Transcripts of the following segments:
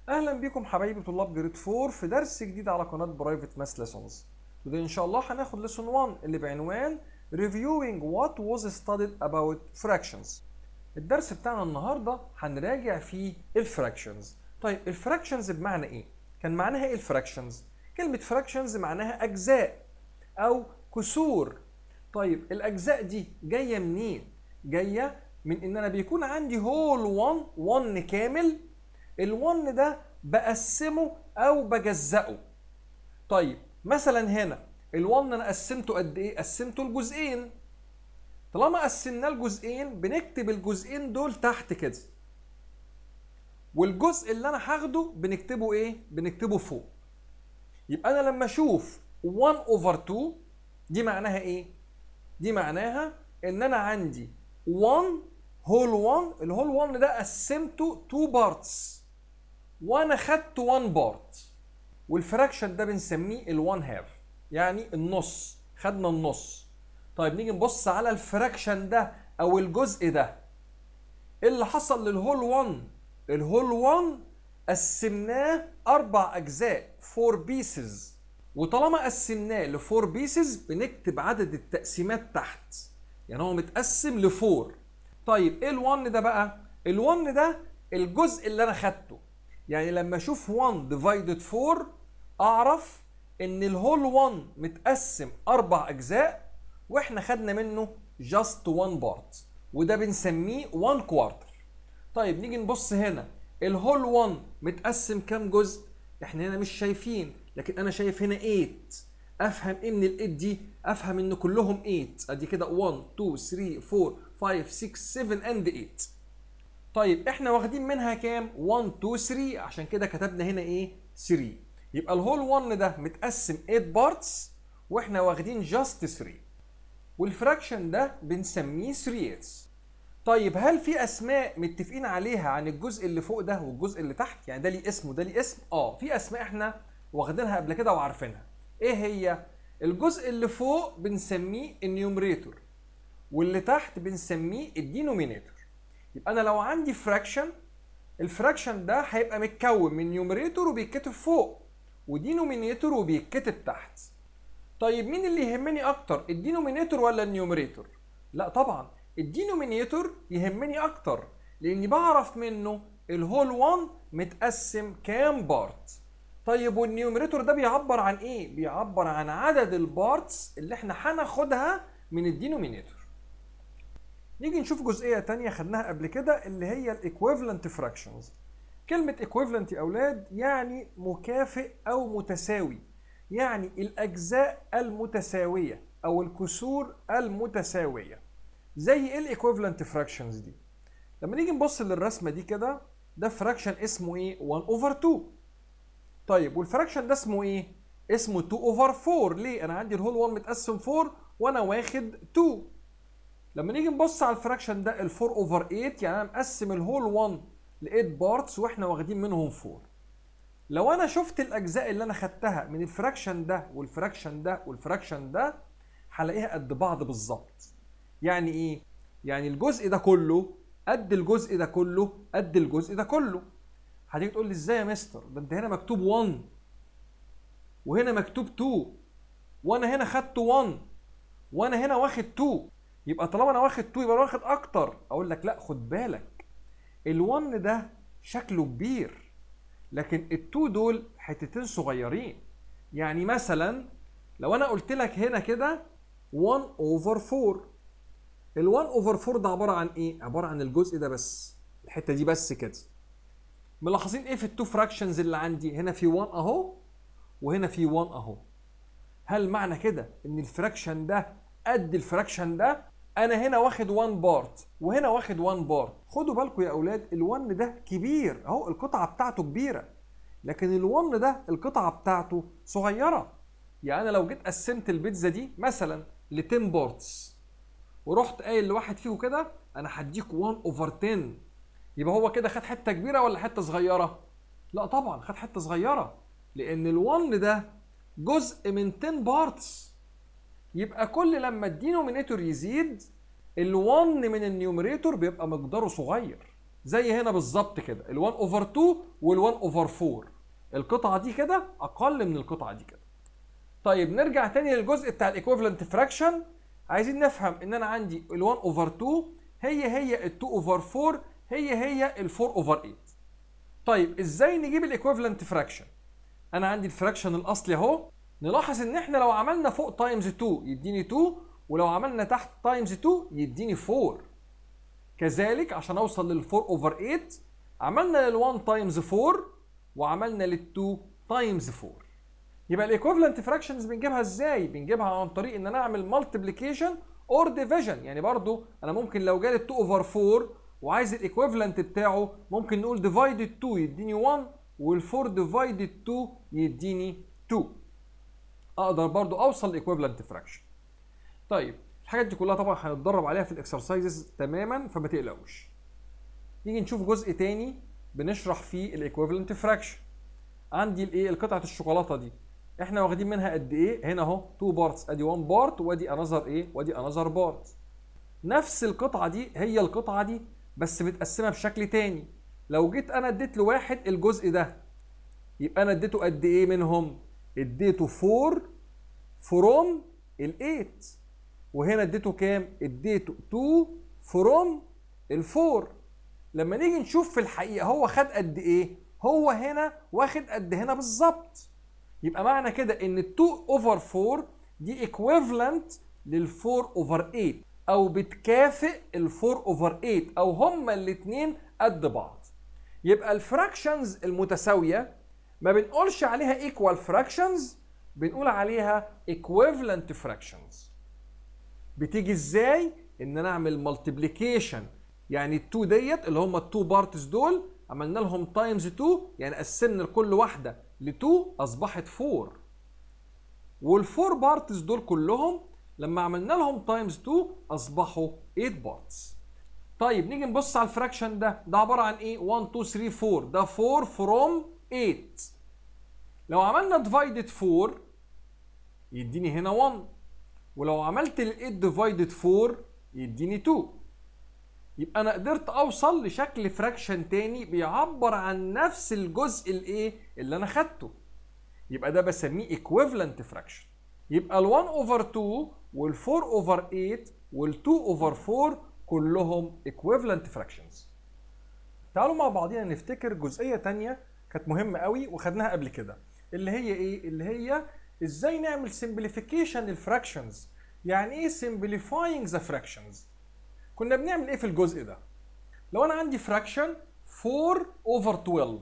اهلا بيكم حبايبي طلاب جريد 4 في درس جديد على قناه برايفت ماس ليسونز وده ان شاء الله هناخد ليسون 1 اللي بعنوان reviewing what was studied about fractions الدرس بتاعنا النهارده هنراجع فيه الفراكشنز طيب الفراكشنز بمعنى ايه كان معناها ايه الفراكشنز كلمه فراكشنز معناها اجزاء او كسور طيب الاجزاء دي جايه منين جايه من ان انا بيكون عندي هول 1 1 كامل ال1 ده بقسمه او بجزأه طيب مثلا هنا ال1 انا قسمته قد ايه قسمته لجزئين طالما قسمناه لجزئين بنكتب الجزئين دول تحت كده والجزء اللي انا هاخده بنكتبه ايه بنكتبه فوق يبقى انا لما اشوف 1 اوفر 2 دي معناها ايه دي معناها ان انا عندي 1 هول 1 الهول 1 ده قسمته 2 بارتس وانا خدت 1 بارت والفراكشن ده بنسميه ال1 هاف يعني النص خدنا النص طيب نيجي نبص على الفراكشن ده او الجزء ده ايه اللي حصل للهول 1 الهول 1 قسمناه اربع اجزاء 4 بيسز وطالما قسمناه ل 4 بيسز بنكتب عدد التقسيمات تحت يعني هو متقسم ل 4 طيب ايه ال1 ده بقى ال1 ده الجزء اللي انا خدته يعني لما اشوف 1 ديفايدد 4 اعرف ان الهول 1 متقسم اربع اجزاء واحنا خدنا منه جاست 1 بارت وده بنسميه 1 كوارتر طيب نيجي نبص هنا الهول 1 متقسم كام جزء احنا هنا مش شايفين لكن انا شايف هنا 8 افهم ايه من ال 8 دي افهم ان كلهم 8 ادي كده 1 2 3 4 5 6 7 اند 8 طيب احنا واخدين منها كام 1 2 3 عشان كده كتبنا هنا ايه 3 يبقى الهول 1 ده متقسم 8 بارتس واحنا واخدين جاست 3 والفراكشن ده بنسميه 3 طيب هل في اسماء متفقين عليها عن الجزء اللي فوق ده والجزء اللي تحت يعني ده ليه اسم وده ليه اسم اه في اسماء احنا واخدينها قبل كده وعارفينها ايه هي الجزء اللي فوق بنسميه النيومريتور واللي تحت بنسميه الدينومينيتور يبقى انا لو عندي فراكشن الفراكشن ده هيبقى متكون من نيومريتور وبيتكتب فوق ودينومينيتور وبيتكتب تحت طيب مين اللي يهمني اكتر الدينومينيتور ولا النيومريتور لا طبعا الدينومينيتور يهمني اكتر لاني بعرف منه الهول 1 متقسم كام بارت طيب والنيومريتور ده بيعبر عن ايه بيعبر عن عدد البارتس اللي احنا هناخدها من الدينومينيتور نيجي نشوف جزئيه تانية خدناها قبل كده اللي هي الايكويفالنت فراكشنز كلمه ايكويفالنت يا اولاد يعني مكافئ او متساوي يعني الاجزاء المتساويه او الكسور المتساويه زي ايه الايكويفالنت فراكشنز دي لما نيجي نبص للرسمه دي كده ده فراكشن اسمه ايه 1 اوفر 2 طيب والفراكشن ده اسمه ايه اسمه 2 اوفر 4 ليه انا عندي الهول 1 متقسم 4 وانا واخد 2 لما نيجي نبص على الفراكشن ده ال 4 اوفر 8 يعني انا مقسم الهول 1 ل 8 بارتس واحنا واخدين منهم 4 لو انا شفت الاجزاء اللي انا خدتها من الفراكشن ده والفراكشن ده والفراكشن ده هلاقيها قد بعض بالظبط يعني ايه يعني الجزء ده كله قد الجزء ده كله قد الجزء ده كله هتيجي تقول لي ازاي يا مستر ده انت هنا مكتوب 1 وهنا مكتوب 2 وانا هنا خدت 1 وانا هنا واخد 2 يبقى طالما انا واخد 2 يبقى انا واخد اكتر اقول لك لا خد بالك ال1 ده شكله كبير لكن ال2 دول حتتين صغيرين يعني مثلا لو انا قلت لك هنا كده 1 اوفر 4 ال1 اوفر 4 ده عباره عن ايه عباره عن الجزء ده بس الحته دي بس كده ملاحظين ايه في التو فراكشنز اللي عندي هنا في 1 اهو وهنا في 1 اهو هل معنى كده ان الفراكشن ده قد الفراكشن ده انا هنا واخد 1 بارت وهنا واخد 1 بارت خدوا بالكم يا اولاد ال1 ده كبير اهو القطعه بتاعته كبيره لكن ال1 ده القطعه بتاعته صغيره يعني انا لو جيت قسمت البيتزا دي مثلا ل 10 بارتس ورحت قايل لواحد فيهم كده انا هديك 1 اوفر 10 يبقى هو كده خد حته كبيره ولا حته صغيره لا طبعا خد حته صغيره لان ال1 ده جزء من 10 بارتس يبقى كل لما الدينومينيتور يزيد ال1 من النيوميريتور بيبقى مقداره صغير زي هنا بالظبط كده ال1 اوفر 2 وال1 اوفر 4 القطعه دي كده اقل من القطعه دي كده طيب نرجع تاني للجزء بتاع الايكويفالنت فراكشن عايزين نفهم ان انا عندي ال1 اوفر 2 هي هي ال2 اوفر 4 هي هي ال4 اوفر 8 طيب ازاي نجيب الايكويفالنت فراكشن انا عندي الفراكشن الاصلي اهو نلاحظ ان احنا لو عملنا فوق تايمز 2 يديني 2 ولو عملنا تحت تايمز 2 يديني 4 كذلك عشان اوصل لل4 اوفر 8 عملنا لل1 تايمز 4 وعملنا لل2 تايمز 4 يبقى الايكويفالنت فراكشنز بنجيبها ازاي بنجيبها عن طريق ان انا اعمل مالتيبليكيشن اور ديفيجن يعني برضو انا ممكن لو جالي 2 اوفر 4 وعايز الايكويفالنت بتاعه ممكن نقول ديفايدد 2 يديني 1 وال4 ديفايدد 2 يديني 2 اقدر برضو اوصل لايكويفالنت فراكشن طيب الحاجات دي كلها طبعا هنتدرب عليها في الاكسرسايزز تماما فما تقلقوش نيجي نشوف جزء تاني بنشرح فيه الايكويفالنت فراكشن عندي الايه القطعه الشوكولاته دي احنا واخدين منها قد ايه هنا اهو 2 بارتس ادي 1 بارت وادي انذر ايه وادي انذر بارت نفس القطعه دي هي القطعه دي بس متقسمه بشكل تاني لو جيت انا اديت لواحد الجزء ده يبقى انا اديته قد ايه منهم اديته 4 فروم ال 8 وهنا اديته كام اديته 2 فروم ال 4 لما نيجي نشوف في الحقيقه هو خد قد ايه هو هنا واخد قد هنا بالظبط يبقى معنى كده ان ال 2 اوفر 4 دي ايكويفالنت لل 4 اوفر 8 او بتكافئ ال 4 اوفر 8 او هما الاثنين قد بعض يبقى الفراكشنز المتساويه ما بنقولش عليها ايكوال فراكشنز بنقول عليها equivalent fractions بتيجي ازاي ان انا اعمل مالتيبليكيشن يعني ال2 ديت اللي هم ال2 بارتس دول عملنا لهم تايمز 2 يعني قسمنا لكل واحده ل2 اصبحت 4 وال4 بارتس دول كلهم لما عملنا لهم تايمز 2 اصبحوا 8 بارتس طيب نيجي نبص على الفراكشن ده ده عباره عن ايه 1 2 3 4 ده 4 فروم 8 لو عملنا ديفايدد 4 يديني هنا 1 ولو عملت ال 8 ديفايدد 4 يديني 2 يبقى انا قدرت اوصل لشكل فراكشن تاني بيعبر عن نفس الجزء الايه اللي انا خدته يبقى ده بسميه equivalent fraction يبقى ال 1 اوفر 2 وال 4 اوفر 8 وال 2 اوفر 4 كلهم equivalent fractions تعالوا مع بعضينا نفتكر جزئيه تانية كانت مهمه قوي وخدناها قبل كده اللي هي ايه اللي هي ازاي نعمل simplification للفراكشنز يعني ايه simplifying the fractions كنا بنعمل ايه في الجزء ده لو انا عندي فراكشن 4 اوفر 12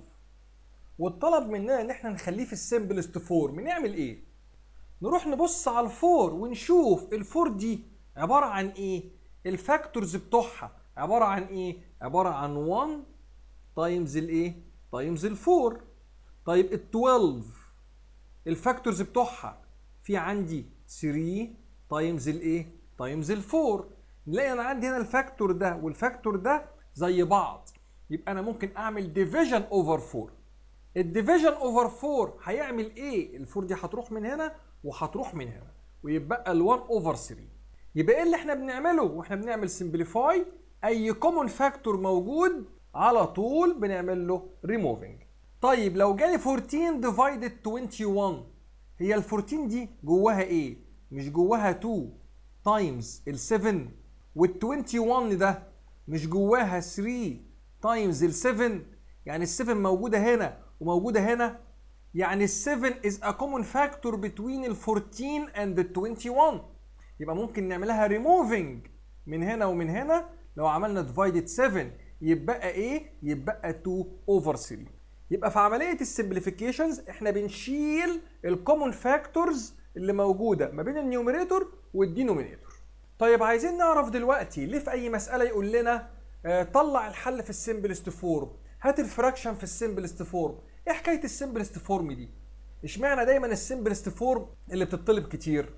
والطلب مننا ان احنا نخليه في السمبلست فورم نعمل ايه نروح نبص على الفور ونشوف الفور دي عباره عن ايه الفاكتورز بتوعها عباره عن ايه عباره عن 1 تايمز الايه تايمز ال4 طيب ال12 الفاكتورز بتوعها في عندي 3 تايمز الايه تايمز ال4 نلاقي انا عندي هنا الفاكتور ده والفاكتور ده زي بعض يبقى انا ممكن اعمل ديفيجن اوفر 4 الديفيجن اوفر 4 هيعمل ايه ال4 دي هتروح من هنا وهتروح من هنا ويبقى ال1 اوفر 3 يبقى ايه اللي احنا بنعمله واحنا بنعمل سمبليفاي اي كومون فاكتور موجود على طول بنعمل له ريموفينج طيب لو جالي 14 ديفايدد 21 هي ال 14 دي جواها ايه مش جواها 2 تايمز ال 7 وال 21 ده مش جواها 3 تايمز ال 7 يعني ال 7 موجوده هنا وموجوده هنا يعني ال 7 is a common factor between ال 14 and ال 21 يبقى ممكن نعملها removing من هنا ومن هنا لو عملنا divided 7 يبقى ايه؟ يبقى 2 over 3 يبقى في عملية السمبليفيكيشنز احنا بنشيل الكومون فاكتورز اللي موجودة ما بين النيوميريتور والدينومينيتور طيب عايزين نعرف دلوقتي ليه في اي مسألة يقول لنا آه طلع الحل في السمبلست فورم هات الفراكشن في السمبلست فورم ايه حكاية السمبلست فورم دي اشمعنى دايما السمبلست فورم اللي بتطلب كتير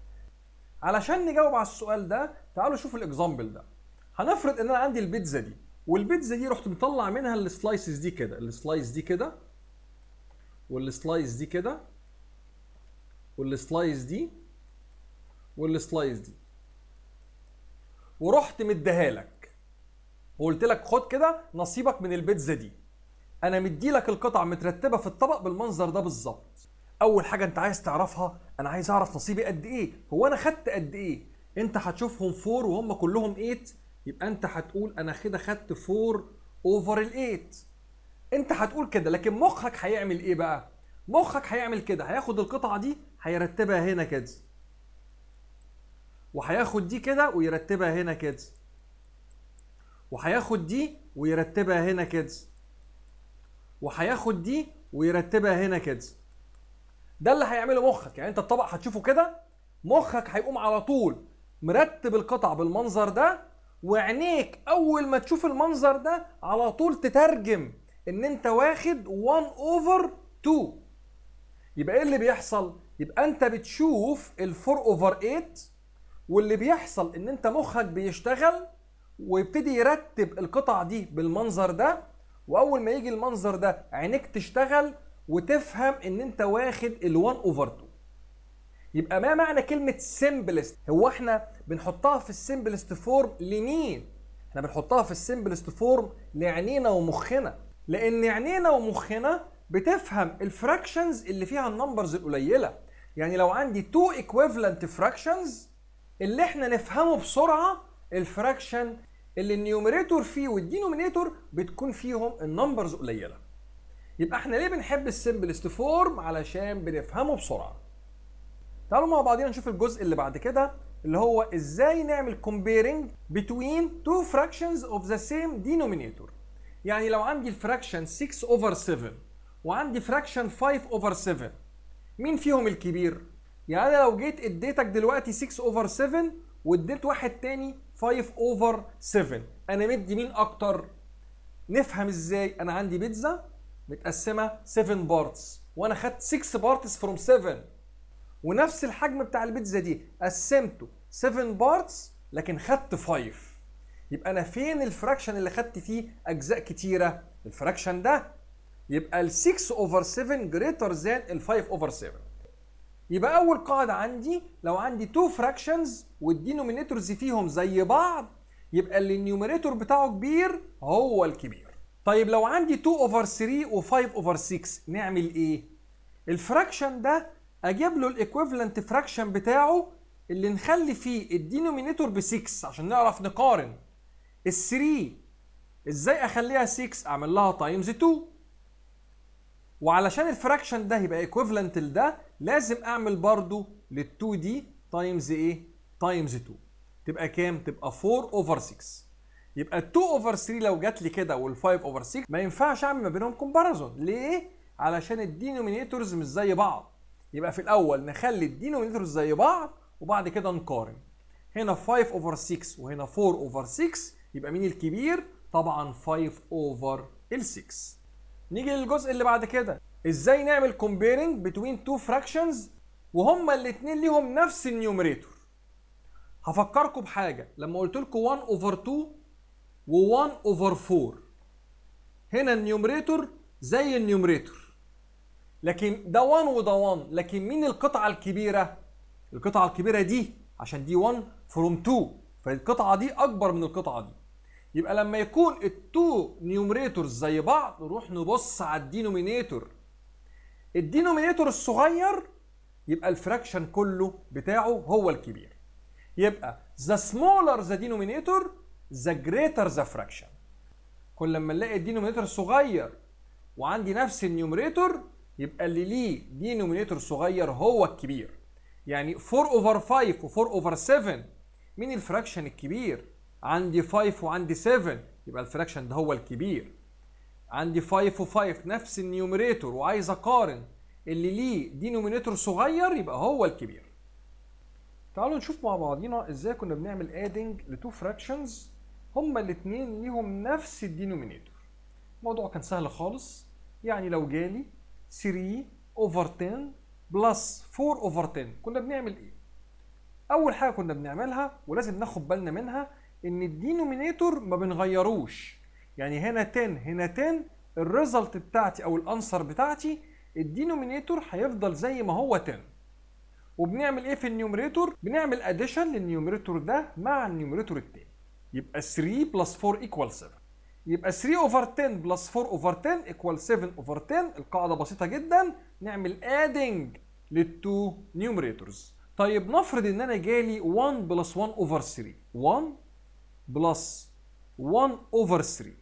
علشان نجاوب على السؤال ده تعالوا شوفوا الاكزامبل ده هنفرض ان انا عندي البيتزا دي والبيتزا دي رحت مطلع منها السلايسز دي كده السلايس دي كده والسلايس دي كده والسلايس دي والسلايس دي ورحت مديها لك وقلت لك خد كده نصيبك من البيتزا دي انا مدي لك القطع مترتبه في الطبق بالمنظر ده بالظبط اول حاجه انت عايز تعرفها انا عايز اعرف نصيبي قد ايه هو انا خدت قد ايه انت هتشوفهم 4 وهم كلهم 8 يبقى انت هتقول انا كده خدت 4 اوفر ال 8 انت هتقول كده لكن مخك هيعمل ايه بقى مخك هيعمل كده هياخد القطعه دي هيرتبها هنا كده وهياخد دي كده ويرتبها هنا كده وهياخد دي ويرتبها هنا كده وهياخد دي ويرتبها هنا كده ده اللي هيعمله مخك يعني انت الطبق هتشوفه كده مخك هيقوم على طول مرتب القطع بالمنظر ده وعينيك اول ما تشوف المنظر ده على طول تترجم ان انت واخد 1 اوفر 2 يبقى ايه اللي بيحصل يبقى انت بتشوف ال 4 اوفر 8 واللي بيحصل ان انت مخك بيشتغل ويبتدي يرتب القطع دي بالمنظر ده واول ما يجي المنظر ده عينيك تشتغل وتفهم ان انت واخد ال1 اوفر 2 يبقى ما معنى كلمة سمبلست؟ هو احنا بنحطها في السمبلست فورم لمين؟ احنا بنحطها في السمبلست فورم لعينينا ومخنا لان عينينا ومخنا بتفهم الفراكشنز اللي فيها النمبرز القليلة يعني لو عندي تو equivalent fractions اللي احنا نفهمه بسرعة الفراكشن اللي النيوميريتور فيه والدينومينيتور بتكون فيهم النمبرز قليله يبقى احنا ليه بنحب السمبلست فورم علشان بنفهمه بسرعه تعالوا مع بعضينا نشوف الجزء اللي بعد كده اللي هو ازاي نعمل comparing between two fractions of the same denominator يعني لو عندي الفراكشن 6 over 7 وعندي فراكشن 5 over 7 مين فيهم الكبير يعني انا لو جيت اديتك دلوقتي 6 over 7 واديت واحد تاني 5 over 7 انا مدي مين اكتر نفهم ازاي انا عندي بيتزا متقسمه 7 بارتس وانا خدت 6 بارتس فروم 7 ونفس الحجم بتاع البيتزا دي قسمته 7 بارتس لكن خدت 5 يبقى انا فين الفراكشن اللي خدت فيه اجزاء كتيره الفراكشن ده يبقى ال 6 اوفر 7 جريتر ذان ال 5 اوفر 7 يبقى اول قاعده عندي لو عندي 2 فراكشنز والدينومينيتورز فيهم زي بعض يبقى اللي النيوميريتور بتاعه كبير هو الكبير طيب لو عندي 2 اوفر 3 و5 اوفر 6 نعمل ايه الفراكشن ده اجيب له الايكويفالنت فراكشن بتاعه اللي نخلي فيه الدينومينيتور ب 6 عشان نعرف نقارن ال 3 ازاي اخليها 6 اعمل لها تايمز 2 وعلشان الفراكشن ده يبقى ايكويفالنت لده لازم اعمل برضو لل2 دي تايمز ايه تايمز 2 تبقى كام تبقى 4 اوفر 6 يبقى ال 2 اوفر 3 لو جات لي كده وال 5 اوفر 6 ما ينفعش اعمل ما بينهم كومباريزون ليه علشان الدينومينيتورز مش زي بعض يبقى في الاول نخلي الدينومينيتورز زي بعض وبعد كده نقارن هنا 5 اوفر 6 وهنا 4 اوفر 6 يبقى مين الكبير طبعا 5 اوفر ال 6 نيجي للجزء اللي بعد كده ازاي نعمل comparing between two fractions وهما الاثنين ليهم نفس النيوميريتور هفكركم بحاجه لما قلت لكم 1 اوفر 2 و1 اوفر 4 هنا النيوميريتور زي النيوميريتور لكن ده 1 وده 1 لكن مين القطعه الكبيره القطعه الكبيره دي عشان دي 1 فروم 2 فالقطعه دي اكبر من القطعه دي يبقى لما يكون التو نيومريتورز زي بعض نروح نبص على الدينومينيتور الدينومينيتور الصغير يبقى الفراكشن كله بتاعه هو الكبير يبقى the smaller the denominator the greater the fraction كل لما نلاقي الدينومينيتور صغير وعندي نفس النيومريتور يبقى اللي ليه دينومينيتور صغير هو الكبير يعني 4 اوفر 5 و4 اوفر 7 مين الفراكشن الكبير عندي 5 وعندي 7 يبقى الفراكشن ده هو الكبير عندي 5 و5 نفس النيوميريتور وعايز اقارن اللي ليه دينومينيتور صغير يبقى هو الكبير تعالوا نشوف مع بعضينا ازاي كنا بنعمل ادنج لتو فراكشنز هما الاثنين ليهم نفس الدينومينيتور الموضوع كان سهل خالص يعني لو جالي 3 اوفر 10 بلس 4 اوفر 10 كنا بنعمل ايه اول حاجه كنا بنعملها ولازم ناخد بالنا منها ان الدينومينيتور ما بنغيروش يعني هنا 10 هنا 10 الريزلت بتاعتي او الانسر بتاعتي الدينومينيتور هيفضل زي ما هو 10 وبنعمل ايه في النيوميريتور بنعمل اديشن للنيوميريتور ده مع النيوميريتور التاني يبقى 3 بلس 4 ايكوال 7 يبقى 3 اوفر 10 بلس 4 اوفر 10 ايكوال 7 اوفر 10 القاعده بسيطه جدا نعمل ادنج للتو نيومريتورز طيب نفرض ان انا جالي 1 بلس 1 اوفر 3 1 بلس 1 اوفر 3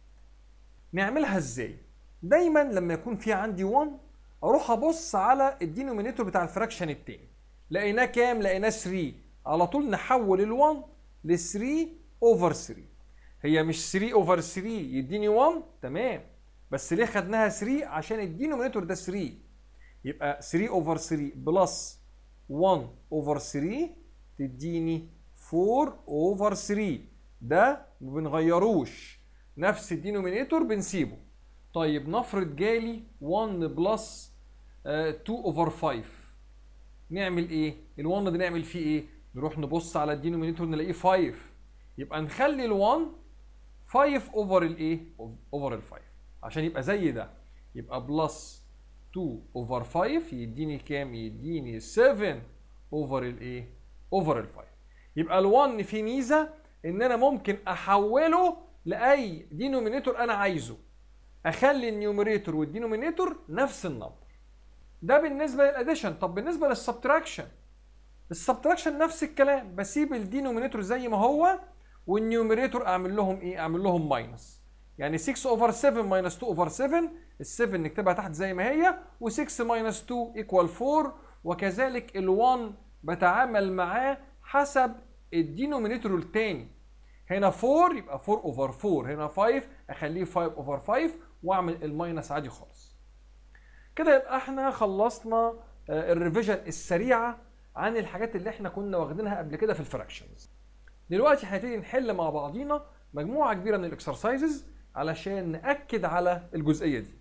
نعملها ازاي دايما لما يكون في عندي 1 اروح ابص على الدينومينيتور بتاع الفراكشن التاني لقيناه كام لقيناه 3 على طول نحول ال1 ل 3 اوفر 3 هي مش 3 اوفر 3 يديني 1 تمام بس ليه خدناها 3 عشان الدينومينيتور ده 3 يبقى 3 اوفر 3 بلس 1 اوفر 3 تديني 4 اوفر 3 ده ما بنغيروش نفس الدينومينيتور بنسيبه طيب نفرض جالي 1 بلس 2 اوفر 5 نعمل ايه ال1 ده نعمل فيه ايه نروح نبص على الدينومينيتور نلاقيه 5 يبقى نخلي ال1 5 اوفر الايه اوفر ال5 عشان يبقى زي ده يبقى بلس 2 اوفر 5 يديني كام يديني 7 اوفر الايه اوفر ال5 يبقى ال1 فيه ميزه ان انا ممكن احوله لاي دينومينيتور انا عايزه اخلي النيوميريتور والدينومينيتور نفس النمبر ده بالنسبه للاديشن طب بالنسبه للسبتراكشن السبتراكشن نفس الكلام بسيب الدينومينيتور زي ما هو والنيوميريتور اعمل لهم ايه اعمل لهم ماينس يعني 6 اوفر 7 ماينس 2 اوفر 7 ال 7 نكتبها تحت زي ما هي و6 ماينس 2 ايكوال 4 وكذلك ال1 بتعامل معاه حسب الدينومينيتور الثاني هنا 4 يبقى 4 اوفر 4 هنا 5 اخليه 5 اوفر 5 واعمل الماينس عادي خالص كده يبقى احنا خلصنا الريفيجن السريعه عن الحاجات اللي احنا كنا واخدينها قبل كده في الفراكشنز دلوقتي هنبتدي نحل مع بعضينا مجموعه كبيره من الاكسرسايزز علشان ناكد على الجزئيه دي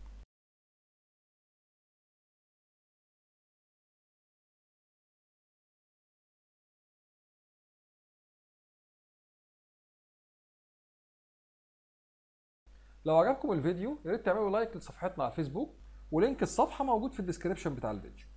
لو عجبكم الفيديو يا ريت تعملوا لايك لصفحتنا على الفيسبوك ولينك الصفحه موجود في الديسكريبشن بتاع الفيديو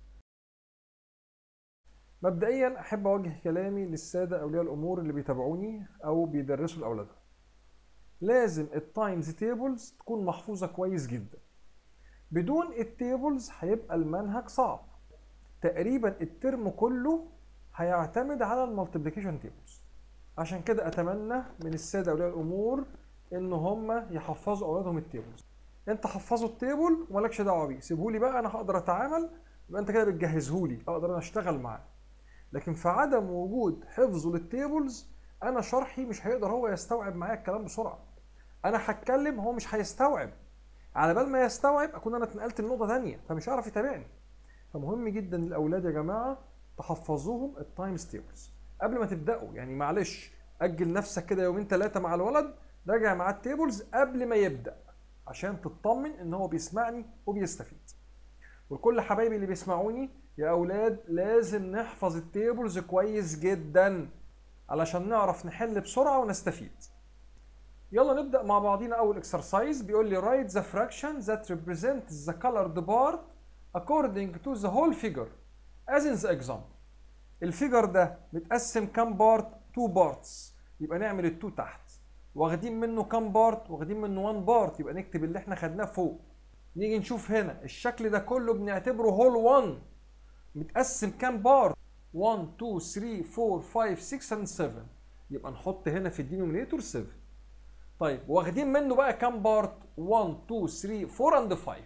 مبدئيا احب اوجه كلامي للساده اولياء الامور اللي بيتابعوني او بيدرسوا لاولادهم لازم التايمز تيبلز تكون محفوظه كويس جدا بدون التيبلز هيبقى المنهج صعب تقريبا الترم كله هيعتمد على المالتيبليكيشن تيبلز عشان كده اتمنى من الساده اولياء الامور ان هم يحفظوا اولادهم التيبلز انت حفظوا التيبل ومالكش دعوه بيه سيبهولي بقى انا هقدر اتعامل يبقى انت كده بتجهزهولي اقدر انا اشتغل معاه لكن في عدم وجود حفظه للتيبلز انا شرحي مش هيقدر هو يستوعب معايا الكلام بسرعه انا هتكلم هو مش هيستوعب على بال ما يستوعب اكون انا اتنقلت لنقطه ثانيه فمش هيعرف يتابعني فمهم جدا للاولاد يا جماعه تحفظوهم التايمز تيبلز قبل ما تبداوا يعني معلش اجل نفسك كده يومين ثلاثه مع الولد راجع معاه التيبلز قبل ما يبدا عشان تطمن ان هو بيسمعني وبيستفيد وكل حبايبي اللي بيسمعوني يا اولاد لازم نحفظ التيبلز كويس جدا علشان نعرف نحل بسرعه ونستفيد يلا نبدا مع بعضينا اول اكسرسايز بيقول لي write the fraction that represents the colored part according to the whole figure as in the example الفيجر ده متقسم كام بارت 2 بارتس يبقى نعمل التو تحت واخدين منه كام بارت واخدين منه 1 بارت يبقى نكتب اللي احنا خدناه فوق نيجي نشوف هنا الشكل ده كله بنعتبره هول 1 متقسم كام بارت 1 2 3 4 5 6 and 7 يبقى نحط هنا في الدينومينيتور 7 طيب واخدين منه بقى كام بارت 1 2 3 4 and 5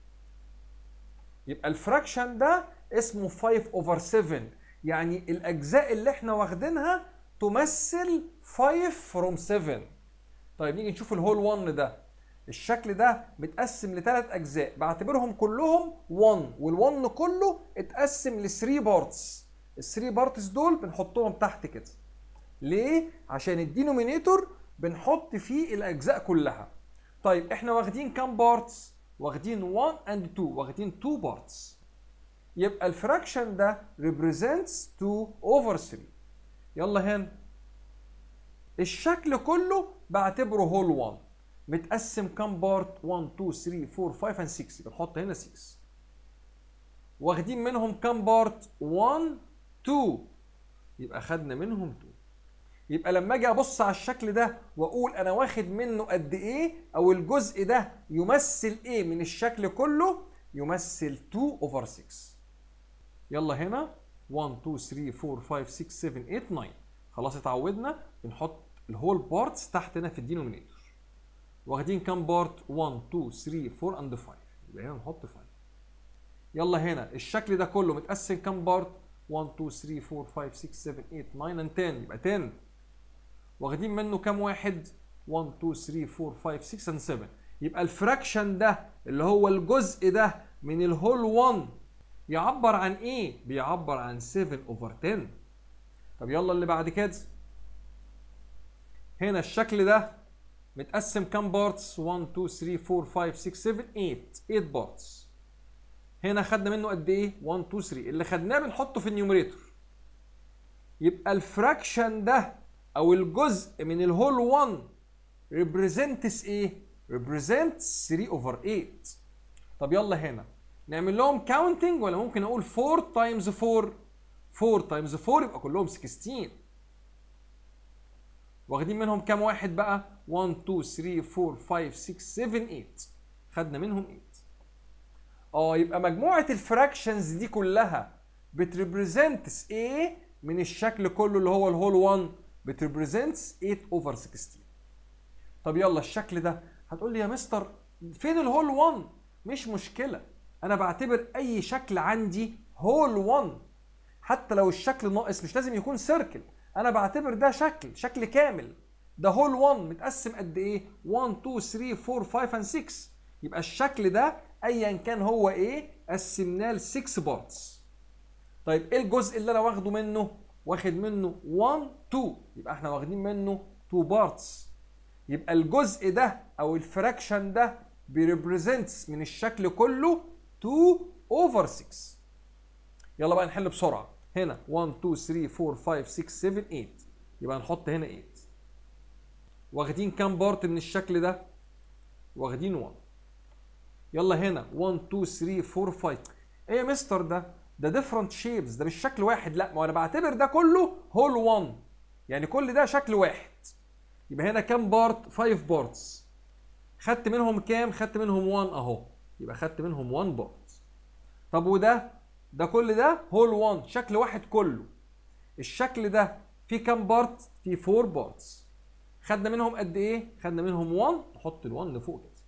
يبقى الفراكشن ده اسمه 5 اوفر 7 يعني الاجزاء اللي احنا واخدينها تمثل 5 فروم 7 طيب نيجي نشوف الهول 1 ده الشكل ده متقسم لثلاث اجزاء بعتبرهم كلهم 1 وال1 كله اتقسم ل 3 بارتس ال 3 بارتس دول بنحطهم تحت كده ليه عشان الدينومينيتور بنحط فيه الاجزاء كلها طيب احنا واخدين كام بارتس واخدين 1 and 2 واخدين 2 بارتس يبقى الفراكشن ده represents 2 over 3 يلا هنا الشكل كله بعتبره هول 1 متقسم كام بارت 1 2 3 4 5 and 6 يبقى نحط هنا 6 واخدين منهم كام بارت 1 2 يبقى خدنا منهم 2 يبقى لما اجي ابص على الشكل ده واقول انا واخد منه قد ايه او الجزء ده يمثل ايه من الشكل كله يمثل 2 اوفر 6 يلا هنا 1 2 3 4 5 6 7 8 9 خلاص اتعودنا بنحط الهول بارتس تحت هنا في الدينومينيتور واخدين كام بارت 1 2 3 4 اند 5 يبقى هنا نحط 5 يلا هنا الشكل ده كله متقسم كام بارت 1 2 3 4 5 6 7 8 9 and 10 يبقى 10 واخدين منه كام واحد 1 2 3 4 5 6 and 7 يبقى الفراكشن ده اللي هو الجزء ده من الهول 1 يعبر عن ايه بيعبر عن 7 اوفر 10 طب يلا اللي بعد كده هنا الشكل ده متقسم كام بارتس 1 2 3 4 5 6 7 8 8 بارتس هنا خدنا منه قد ايه 1 2 3 اللي خدناه بنحطه في النيوميريتور يبقى الفراكشن ده او الجزء من الهول 1 represents ايه represents 3 over 8 طب يلا هنا نعمل لهم كاونتنج ولا ممكن اقول 4 تايمز 4 4 تايمز 4 يبقى كلهم 16 واخدين منهم كام واحد بقى 1 2 3 4 5 6 7 8 خدنا منهم 8 اه يبقى مجموعه الفراكشنز دي كلها بتريبريزنتس ايه من الشكل كله اللي هو الهول 1 بتريبريزنتس 8 اوفر 16 طب يلا الشكل ده هتقول لي يا مستر فين الهول 1 مش مشكله انا بعتبر اي شكل عندي هول 1 حتى لو الشكل ناقص مش لازم يكون سيركل انا بعتبر ده شكل شكل كامل ده هول 1 متقسم قد ايه 1 2 3 4 5 and 6 يبقى الشكل ده ايا كان هو ايه قسمناه ل 6 بارتس طيب ايه الجزء اللي انا واخده منه واخد منه 1 2 يبقى احنا واخدين منه 2 بارتس يبقى الجزء ده او الفراكشن ده بيريبريزنتس من الشكل كله 2 اوفر 6 يلا بقى نحل بسرعه هنا 1 2 3 4 5 6 7 8 يبقى نحط هنا 8 واخدين كام بارت من الشكل ده واخدين 1 يلا هنا 1 2 3 4 5 ايه يا مستر ده ده ديفرنت شيبس ده مش شكل واحد لا ما انا بعتبر ده كله هول 1 يعني كل ده شكل واحد يبقى هنا كام بارت 5 بارتس خدت منهم كام خدت منهم 1 اهو يبقى خدت منهم 1 بارت طب وده ده كل ده هول 1 شكل واحد كله الشكل ده فيه كام بارت فيه 4 بارتس خدنا منهم قد ايه خدنا منهم 1 نحط ال1 فوق كده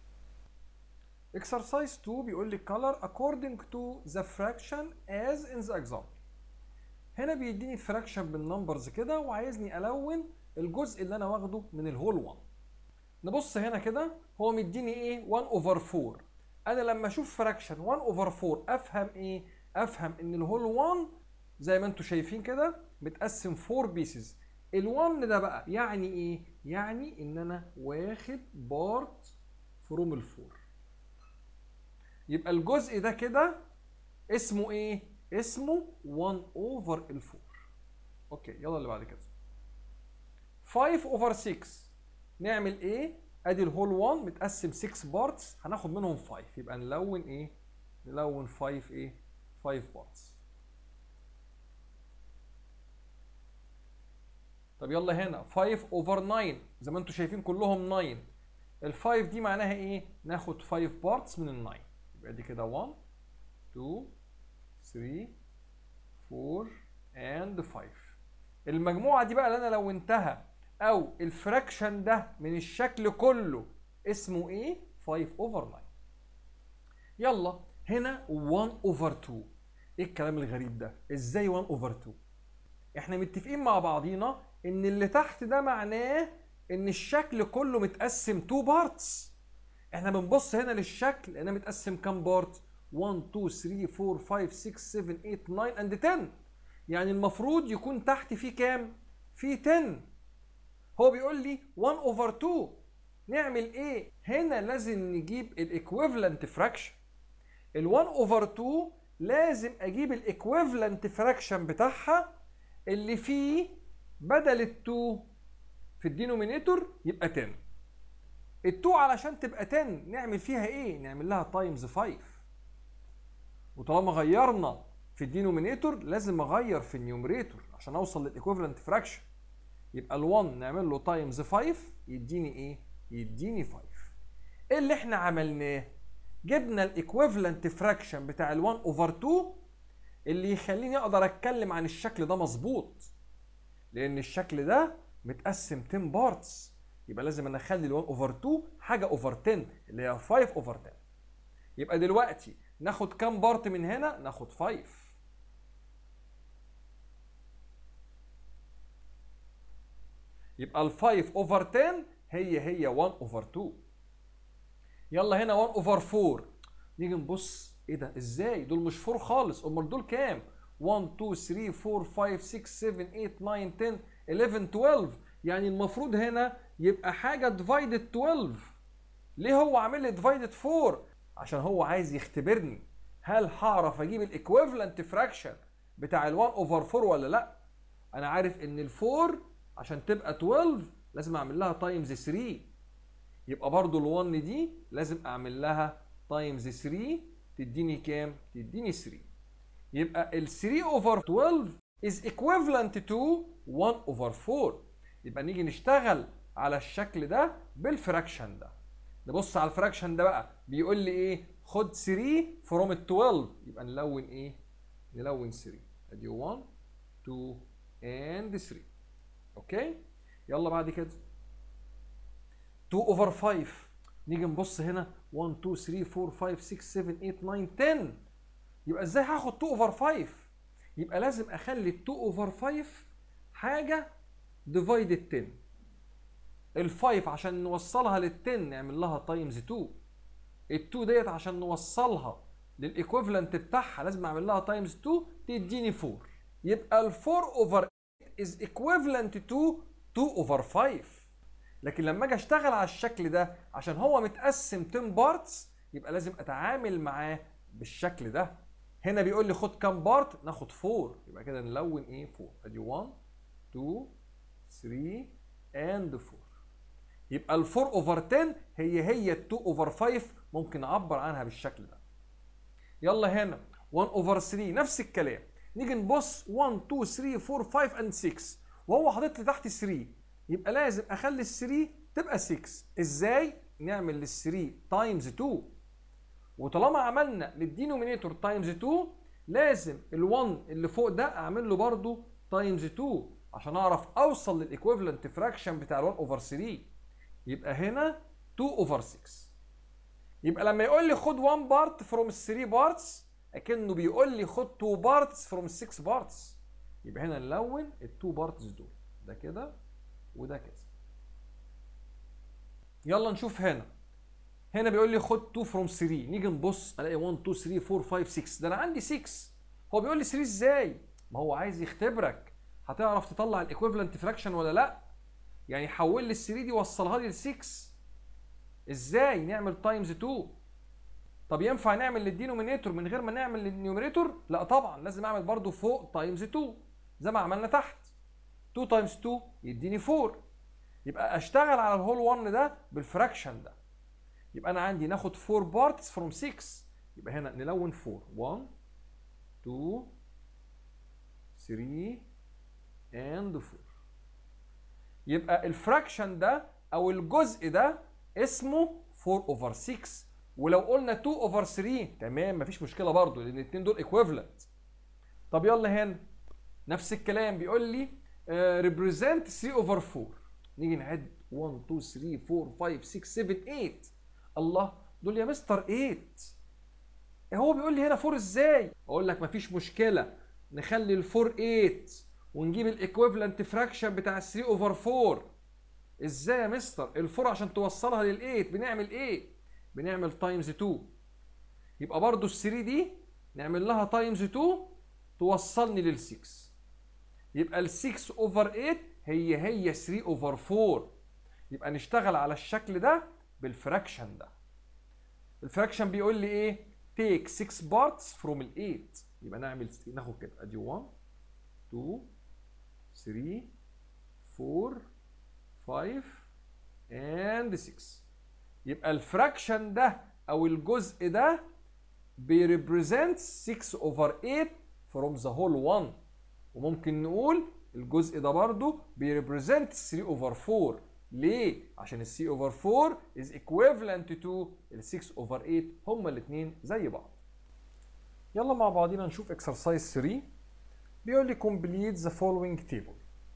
exercise 2 بيقول لي color according to the fraction as in the example هنا بيديني الفراكشن بالنمبرز كده وعايزني الون الجزء اللي انا واخده من الهول 1 نبص هنا كده هو مديني ايه 1 اوفر 4 انا لما اشوف فراكشن 1 اوفر 4 افهم ايه افهم ان الهول 1 زي ما انتم شايفين كده متقسم 4 بيسز ال1 ده بقى يعني ايه يعني ان انا واخد بارت فروم الفور يبقى الجزء ده كده اسمه ايه اسمه 1 اوفر الفور اوكي يلا اللي بعد كده 5 اوفر 6 نعمل ايه ادي الهول 1 متقسم 6 بارتس هناخد منهم 5 يبقى نلون ايه نلون 5 ايه 5 بارتس طب يلا هنا 5 اوفر 9 زي ما انتم شايفين كلهم 9 ال 5 دي معناها ايه ناخد 5 بارتس من ال 9 يبقى دي كده 1 2 3 4 and 5 المجموعه دي بقى اللي انا لونتها او الفراكشن ده من الشكل كله اسمه ايه 5 اوفر 9 يلا هنا 1 اوفر 2 ايه الكلام الغريب ده ازاي 1 اوفر 2 احنا متفقين مع بعضينا ان اللي تحت ده معناه ان الشكل كله متقسم 2 بارتس احنا بنبص هنا للشكل لانه متقسم كام بارت 1 2 3 4 5 6 7 8 9 اند 10 يعني المفروض يكون تحت فيه كام فيه 10 هو بيقول لي 1 اوفر 2 نعمل ايه هنا لازم نجيب الايكويفالنت فراكشن ال 1 اوفر 2 لازم اجيب الايكويفالنت فراكشن بتاعها اللي فيه بدل ال 2 في الدينومينيتور يبقى 10 ال 2 علشان تبقى 10 نعمل فيها ايه نعمل لها تايمز 5 وطالما غيرنا في الدينومينيتور لازم اغير في النيوميريتور عشان اوصل للايكويفالنت فراكشن يبقى ال1 نعمل له تايمز 5 يديني ايه يديني 5 ايه اللي احنا عملناه جبنا الايكويفالنت فراكشن بتاع ال1 اوفر 2 اللي يخليني اقدر اتكلم عن الشكل ده مظبوط لان الشكل ده متقسم 10 بارتس يبقى لازم انا اخلي ال1 اوفر 2 حاجه اوفر 10 اللي هي 5 اوفر 10 يبقى دلوقتي ناخد كام بارت من هنا ناخد 5 يبقى ال 5 اوفر 10 هي هي 1 اوفر 2 يلا هنا 1 اوفر 4 نيجي نبص ايه ده ازاي دول مش 4 خالص امال دول كام 1 2 3 4 5 6 7 8 9 10 11 12 يعني المفروض هنا يبقى حاجه ديفايدد 12 ليه هو عامل لي ديفايدد 4 عشان هو عايز يختبرني هل هعرف اجيب الايكويفالنت فراكشن بتاع ال 1 اوفر 4 ولا لا انا عارف ان ال 4 عشان تبقى 12 لازم اعمل لها تايمز 3 يبقى برضو ال 1 دي لازم اعمل لها تايمز 3 تديني كام تديني 3 يبقى ال 3 اوفر 12 is equivalent to 1 over 4 يبقى نيجي نشتغل على الشكل ده بالفراكشن ده نبص على الفراكشن ده بقى بيقول لي ايه خد 3 فروم ال 12 يبقى نلون ايه نلون 3 ادي 1 2 and 3 اوكي يلا بعد كده 2 اوفر 5 نيجي نبص هنا 1 2 3 4 5 6 7 8 9 10 يبقى ازاي هاخد 2 اوفر 5 يبقى لازم اخلي ال 2 اوفر 5 حاجه ديفايدد 10 ال 5 عشان نوصلها لل 10 نعمل لها تايمز 2 ال 2 ديت عشان نوصلها للايكويفالنت بتاعها لازم اعمل لها تايمز 2 تديني 4 يبقى ال 4 اوفر is equivalent to 2 over 5 لكن لما اجي اشتغل على الشكل ده عشان هو متقسم 10 بارتس يبقى لازم اتعامل معاه بالشكل ده هنا بيقول لي خد كام بارت ناخد 4 يبقى كده نلون ايه 4 ادي 1 2 3 and 4 يبقى ال 4 اوفر 10 هي هي ال 2 اوفر 5 ممكن اعبر عنها بالشكل ده يلا هنا 1 اوفر 3 نفس الكلام نيجي نبص 1 2 3 4 5 and 6 وهو حاطط لي تحت 3 يبقى لازم اخلي ال 3 تبقى 6 ازاي نعمل لل 3 تايمز 2 وطالما عملنا للدينومينيتور تايمز 2 لازم ال1 اللي فوق ده اعمل له برضه تايمز 2 عشان اعرف اوصل للايكويفالنت فراكشن بتاع ال1 اوفر 3 يبقى هنا 2 اوفر 6 يبقى لما يقول لي خد 1 بارت فروم ال 3 بارتس اكنه بيقول لي خد 2 بارتس فروم ال 6 بارتس يبقى هنا نلون ال 2 بارتس دول ده كده وده كده يلا نشوف هنا هنا بيقول لي خد 2 فروم 3 نيجي نبص الاقي 1 2 3 4 5 6 ده انا عندي 6 هو بيقول لي 3 ازاي ما هو عايز يختبرك هتعرف تطلع الايكويفالنت فراكشن ولا لا يعني حول لي ال 3 دي وصلها لي ل 6 ازاي نعمل تايمز 2 طب ينفع نعمل للدينومينيتور من غير ما نعمل للنيوميريتور لا طبعا لازم اعمل برضو فوق تايمز 2 زي ما عملنا تحت 2 تايمز 2 يديني 4 يبقى اشتغل على الهول 1 ده بالفراكشن ده يبقى انا عندي ناخد 4 بارتس فروم 6 يبقى هنا نلون 4 1 2 3 and 4 يبقى الفراكشن ده او الجزء ده اسمه 4 اوفر 6 ولو قلنا 2 اوفر 3 تمام مفيش مشكله برضو لان الاثنين دول ايكويفالنت طب يلا هنا نفس الكلام بيقول لي ريبريزنت 3 اوفر 4 نيجي نعد 1 2 3 4 5 6 7 8 الله دول يا مستر 8 هو بيقول لي هنا 4 ازاي اقول لك مفيش مشكله نخلي ال 4 8 ونجيب الايكويفالنت فراكشن بتاع ال 3 اوفر 4 ازاي يا مستر ال 4 عشان توصلها لل 8 بنعمل ايه بنعمل تايمز 2 يبقى برضو ال 3 دي نعمل لها تايمز 2 توصلني لل 6 يبقى ال 6 اوفر 8 هي هي 3 اوفر 4 يبقى نشتغل على الشكل ده بالفراكشن ده الفراكشن بيقول لي ايه take 6 parts from ال 8 يبقى نعمل ناخد كده ادي 1 2 3 4 5 and 6 يبقى الفراكشن ده او الجزء ده بيريبريزنت 6 over 8 from the whole 1 وممكن نقول الجزء ده برضه بيريبريزنت 3 اوفر 4 ليه؟ عشان ال 3 اوفر 4 is equivalent to ال 6 اوفر 8 هما الاثنين زي بعض. يلا مع بعضينا نشوف exercise 3 بيقول لي complete the following table.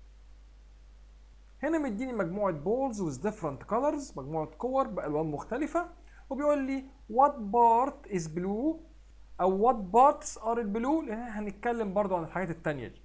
هنا مديني مجموعة balls with different colors مجموعة كور بألوان مختلفة وبيقول لي what part is blue أو what parts are blue لأن احنا هنتكلم برضو عن الحاجات التانية دي.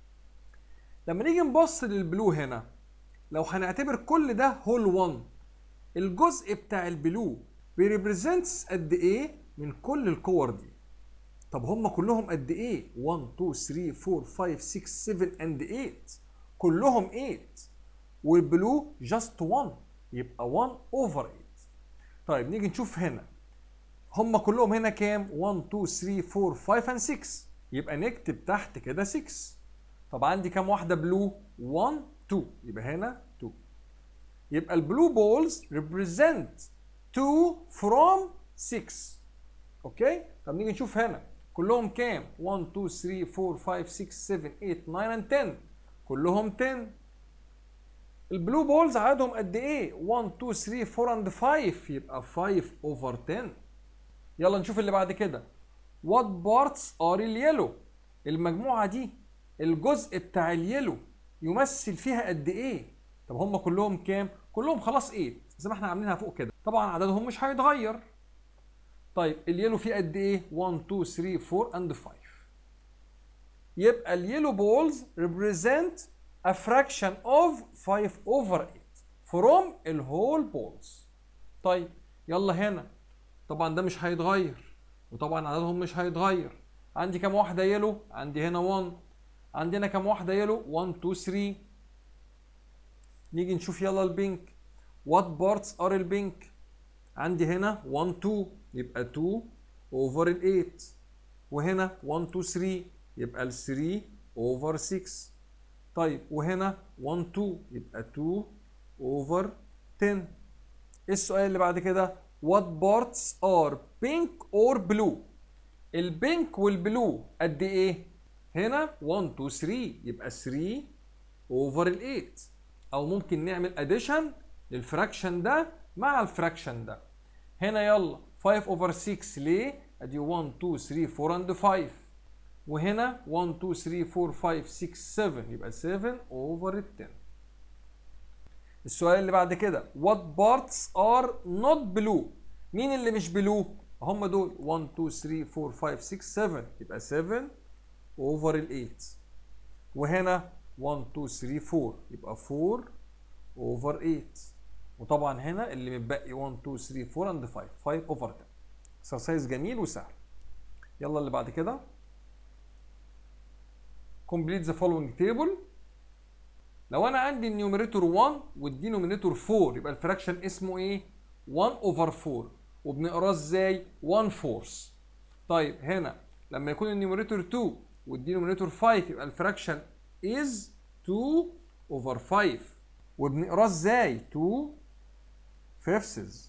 لما نيجي نبص للبلو هنا لو هنعتبر كل ده هول 1 الجزء بتاع البلو بيريبريزنتس قد ايه من كل الكور دي طب هم كلهم قد ايه 1 2 3 4 5 6 7 اند 8 كلهم 8 والبلو جاست 1 يبقى 1 اوفر 8 طيب نيجي نشوف هنا هم كلهم هنا كام 1 2 3 4 5 and 6 يبقى نكتب تحت كده 6 طب عندي كام واحده بلو 1 2 يبقى هنا 2 يبقى البلو بولز represent 2 from 6 اوكي طب نيجي نشوف هنا كلهم كام 1 2 3 4 5 6 7 8 9 and 10 كلهم 10 البلو بولز عددهم قد ايه 1 2 3 4 and 5 يبقى 5 over 10 يلا نشوف اللي بعد كده what parts are اليلو المجموعه دي الجزء بتاع اليلو يمثل فيها قد ايه طب هم كلهم كام كلهم خلاص 8 زي ما احنا عاملينها فوق كده طبعا عددهم مش هيتغير طيب اليلو فيه قد ايه 1 2 3 4 and 5 يبقى اليلو بولز represent a fraction of 5 over 8 from الهول بولز طيب يلا هنا طبعا ده مش هيتغير وطبعا عددهم مش هيتغير عندي كام واحده يلو عندي هنا 1 عندنا كام واحده يلو 1 2 3 نيجي نشوف يلا البينك وات بارتس ار البينك عندي هنا 1 2 يبقى 2 اوفر ال 8 وهنا 1 2 3 يبقى ال 3 اوفر 6 طيب وهنا 1 2 يبقى 2 اوفر 10 ايه السؤال اللي بعد كده what parts are pink or blue البينك والبلو قد ايه هنا 1 2 3 يبقى 3 اوفر ال 8 او ممكن نعمل اديشن للفراكشن ده مع الفراكشن ده هنا يلا 5 اوفر 6 ليه ادي 1 2 3 4 اند 5 وهنا 1 2 3 4 5 6 7 يبقى 7 اوفر ال 10 السؤال اللي بعد كده what parts are not blue مين اللي مش بلو هم دول 1 2 3 4 5 6 7 يبقى 7 اوفر ال 8 وهنا 1 2 3 4 يبقى 4 اوفر 8 وطبعا هنا اللي متبقي 1 2 3 4 اند 5 5 اوفر 10 اكسرسايز جميل وسهل يلا اللي بعد كده complete the following table لو انا عندي النيوميريتور 1 والدينومينيتور 4 يبقى الفراكشن اسمه ايه 1 اوفر 4 وبنقراه ازاي 1 فورس طيب هنا لما يكون النيوميريتور 2 والدينومينيتور 5 يبقى الفراكشن از 2 اوفر 5 وبنقراه ازاي 2 فيفثز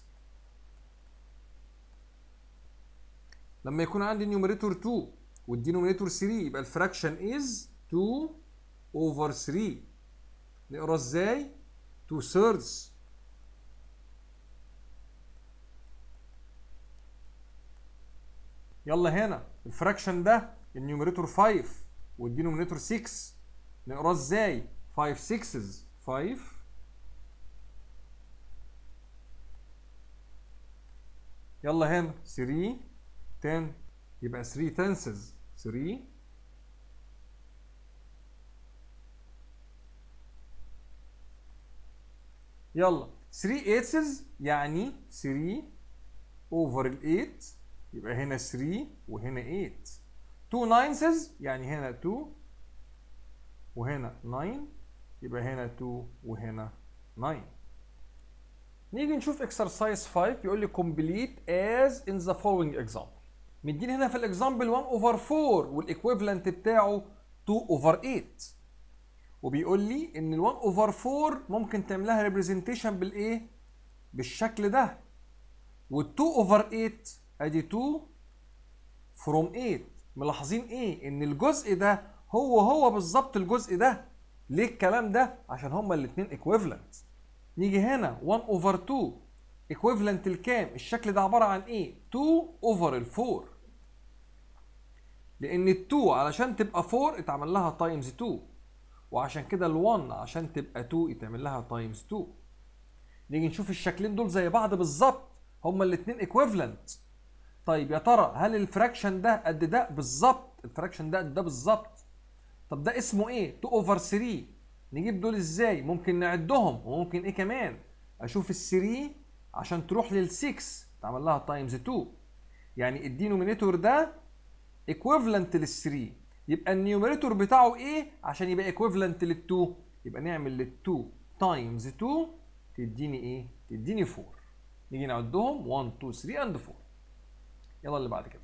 لما يكون عندي النيوميريتور 2 والدينومينيتور 3 يبقى الفراكشن از 2 اوفر 3 نقرا ازاي 2 thirds يلا هنا الفراكشن ده النيوميريتور 5 والدينومينيتور 6 نقراه ازاي 5 6s 5 يلا هنا 3 10 يبقى 3 tenses 3 يلا 3 eighths يعني 3 over ال 8 يبقى هنا 3 وهنا 8 2 ninths يعني هنا 2 وهنا 9 يبقى هنا 2 وهنا 9 نيجي نشوف exercise 5 بيقول لي complete as in the following example مديني هنا في الاكزامبل 1 over 4 والايكويفالنت بتاعه 2 over 8 وبيقول لي ان ال 1 over 4 ممكن تعملها ريبريزنتيشن بالايه بالشكل ده وال 2 over 8 ادي 2 from 8 ملاحظين ايه ان الجزء ده هو هو بالظبط الجزء ده ليه الكلام ده عشان هما الاثنين ايكويفالنت نيجي هنا 1 اوفر 2 ايكويفالنت الكام الشكل ده عباره عن ايه 2 اوفر ال 4 لان ال 2 علشان تبقى 4 اتعمل لها تايمز 2 وعشان كده ال 1 عشان تبقى 2 يتعمل لها تايمز 2 نيجي نشوف الشكلين دول زي بعض بالظبط هما الاثنين ايكويفالنت طيب يا ترى هل الفراكشن ده قد ده بالظبط الفراكشن ده قد ده بالظبط طب ده اسمه ايه 2 اوفر 3 نجيب دول ازاي ممكن نعدهم وممكن ايه كمان اشوف ال 3 عشان تروح لل 6 تعمل لها تايمز 2 يعني الدينومينيتور ده ايكويفالنت لل 3 يبقى النيوميريتور بتاعه ايه عشان يبقى ايكويفالنت لل 2 يبقى نعمل لل 2 تايمز 2 تديني ايه تديني 4 نيجي نعدهم 1 2 3 اند 4 يلا اللي بعد كده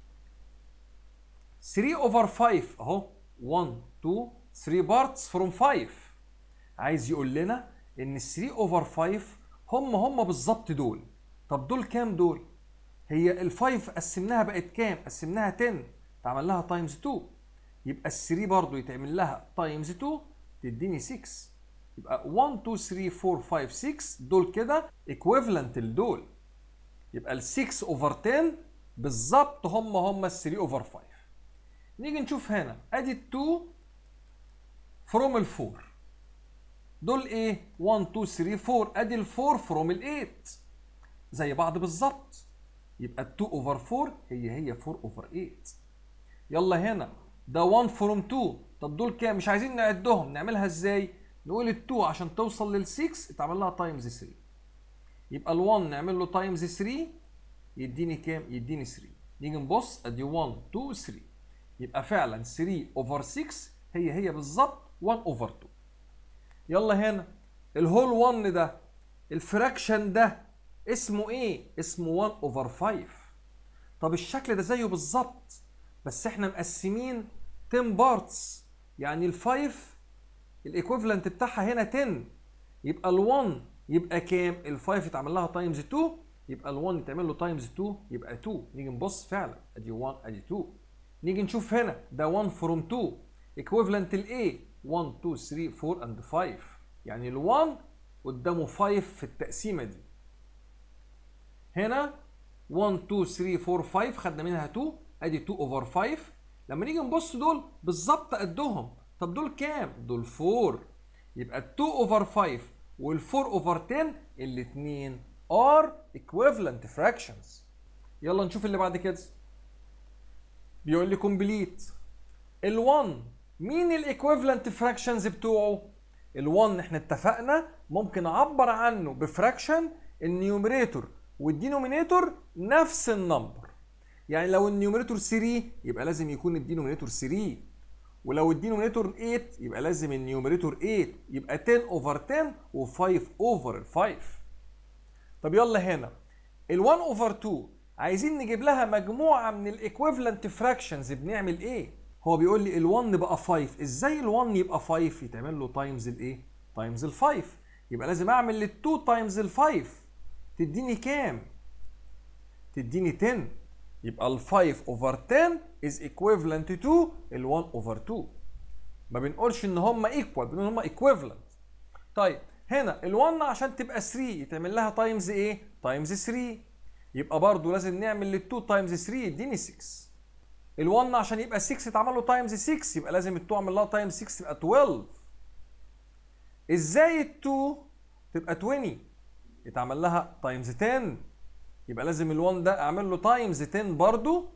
3 اوفر 5 اهو 1 2 3 بارتس فروم 5 عايز يقول لنا ان ال 3 اوفر 5 هم هم بالظبط دول طب دول كام دول هي ال 5 قسمناها بقت كام قسمناها 10 تعمل لها تايمز 2 يبقى ال 3 برضه يتعمل لها تايمز 2 تديني 6 يبقى 1 2 3 4 5 6 دول كده ايكويفالنت لدول يبقى ال 6 اوفر 10 بالظبط هم هم ال 3 اوفر 5 نيجي نشوف هنا ادي ال 2 فروم ال 4 دول ايه 1 2 3 4 ادي ال 4 فروم ال 8 زي بعض بالظبط يبقى ال 2 اوفر 4 هي هي 4 اوفر 8 يلا هنا ده 1 فروم 2 طب دول كام مش عايزين نعدهم نعملها ازاي نقول ال 2 عشان توصل لل 6 اتعمل لها تايمز 3 يبقى ال 1 نعمل له تايمز 3 يديني كام يديني 3 نيجي نبص ادي 1 2 3 يبقى فعلا 3 اوفر 6 هي هي بالظبط 1 اوفر 2 يلا هنا الهول 1 ده الفراكشن ده اسمه ايه اسمه 1 اوفر 5 طب الشكل ده زيه بالظبط بس احنا مقسمين 10 بارتس يعني ال5 الايكويفالنت بتاعها هنا 10 يبقى ال1 يبقى كام ال5 يتعمل لها تايمز 2 يبقى ال1 يتعمل له تايمز 2 يبقى 2 نيجي نبص فعلا ادي 1 ادي 2 نيجي نشوف هنا ده 1 فروم 2 ايكويفالنت لايه 1 2 3 4 اند 5 يعني ال1 قدامه 5 في التقسيمه دي هنا 1 2 3 4 5 خدنا منها 2 ادي 2 اوفر 5 لما نيجي نبص دول بالظبط قدهم طب دول كام دول 4 يبقى ال 2 اوفر 5 وال 4 اوفر 10 الاثنين ار equivalent fractions يلا نشوف اللي بعد كده بيقول لي كومبليت ال1 مين الايكويفالنت فراكشنز بتوعه ال1 احنا اتفقنا ممكن اعبر عنه بفراكشن النيوميريتور والدينومينيتور نفس النمبر يعني لو النيوميريتور 3 يبقى لازم يكون الدينومينيتور 3 ولو الدينومينيتور 8 يبقى لازم النيوميريتور 8 يبقى 10 اوفر 10 و5 اوفر 5 طب يلا هنا ال1 اوفر 2 عايزين نجيب لها مجموعه من الايكويفالنت فراكشنز بنعمل ايه هو بيقول لي ال1 بقى 5 ازاي ال1 يبقى 5 يتعمل له تايمز الايه تايمز ال5 يبقى لازم اعمل ال2 تايمز ال5 تديني كام تديني 10 يبقى ال5 اوفر 10 is equivalent to ال1 اوفر 2 ما بنقولش ان هم ايكوال بنقول هم equivalent طيب هنا ال1 عشان تبقى 3 يتعمل لها تايمز ايه تايمز 3 يبقى برضو لازم نعمل لل2 تايمز 3 يديني 6 ال1 عشان يبقى 6 اتعمل له تايمز 6 يبقى لازم ال2 اعمل لها تايمز 6 يبقى 12 ازاي ال2 تبقى 20 يتعمل لها تايمز 10 يبقى لازم ال1 ده اعمل له تايمز 10 برضو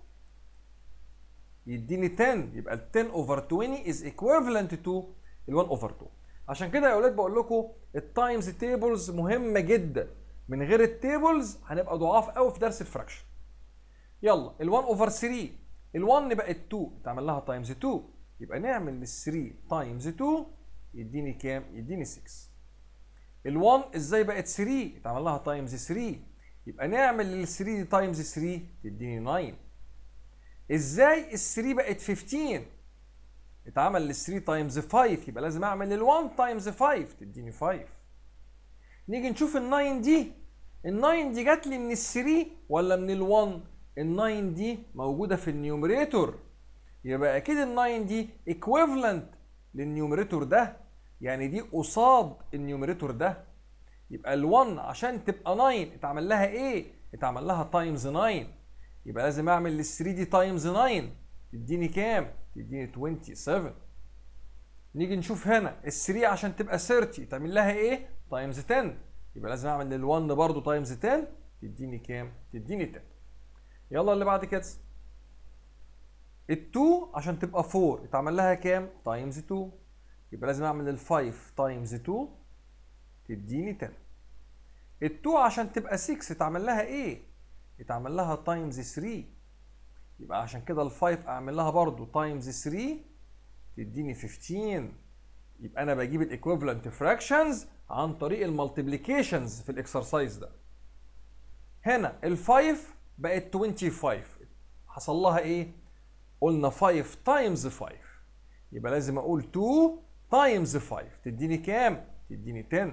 يديني 10 يبقى ال 10 اوفر 20 از equivalent to ال 1 اوفر 2 عشان كده يا اولاد بقول لكم التايمز تيبلز مهمه جدا من غير التيبلز هنبقى ضعاف قوي في درس الفراكشن يلا ال 1 اوفر 3 ال 1 بقت 2 اتعمل لها تايمز 2 يبقى نعمل لل 3 تايمز 2 يديني كام يديني 6 ال 1 ازاي بقت 3 اتعمل لها تايمز 3 يبقى نعمل لل 3 تايمز 3 تديني 9 ازاي ال 3 بقت 15 اتعمل لل 3 تايمز 5 يبقى لازم اعمل لل 1 تايمز 5 تديني 5 نيجي نشوف ال 9 دي ال 9 دي جات لي من ال 3 ولا من ال 1 ال 9 دي موجوده في النيوميريتور يبقى اكيد ال 9 دي ايكويفالنت للنيوميريتور ده يعني دي قصاد النيوميريتور ده يبقى ال1 عشان تبقى 9 اتعمل لها ايه اتعمل لها تايمز 9 يبقى لازم اعمل لل3 دي تايمز 9 تديني كام تديني 27 نيجي نشوف هنا ال3 عشان تبقى 30 تعمل لها ايه تايمز 10 يبقى لازم اعمل لل1 برضه تايمز 10 تديني كام تديني 10 يلا اللي بعد كده ال2 عشان تبقى 4 اتعمل لها كام تايمز 2 يبقى لازم اعمل ال5 تايمز 2 تديني 10 ال2 عشان تبقى 6 اتعمل لها ايه اتعمل لها تايمز 3 يبقى عشان كده ال5 اعمل لها برضو تايمز 3 تديني 15 يبقى انا بجيب الايكويفالنت فراكشنز عن طريق المالتيبليكيشنز في الاكسرسايز ده هنا ال5 بقت 25 حصل لها ايه قلنا 5 تايمز 5 يبقى لازم اقول 2 تايمز 5 تديني كام تديني 10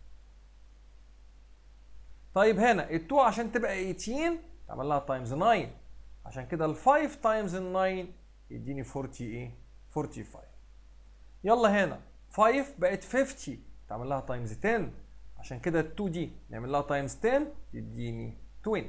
طيب هنا ال 2 عشان تبقى 18 تعمل لها تايمز 9 عشان كده ال 5 تايمز ال 9 يديني 40 ايه 45 يلا هنا 5 بقت 50 تعمل لها تايمز 10 عشان كده ال 2 دي نعمل لها تايمز 10 يديني 20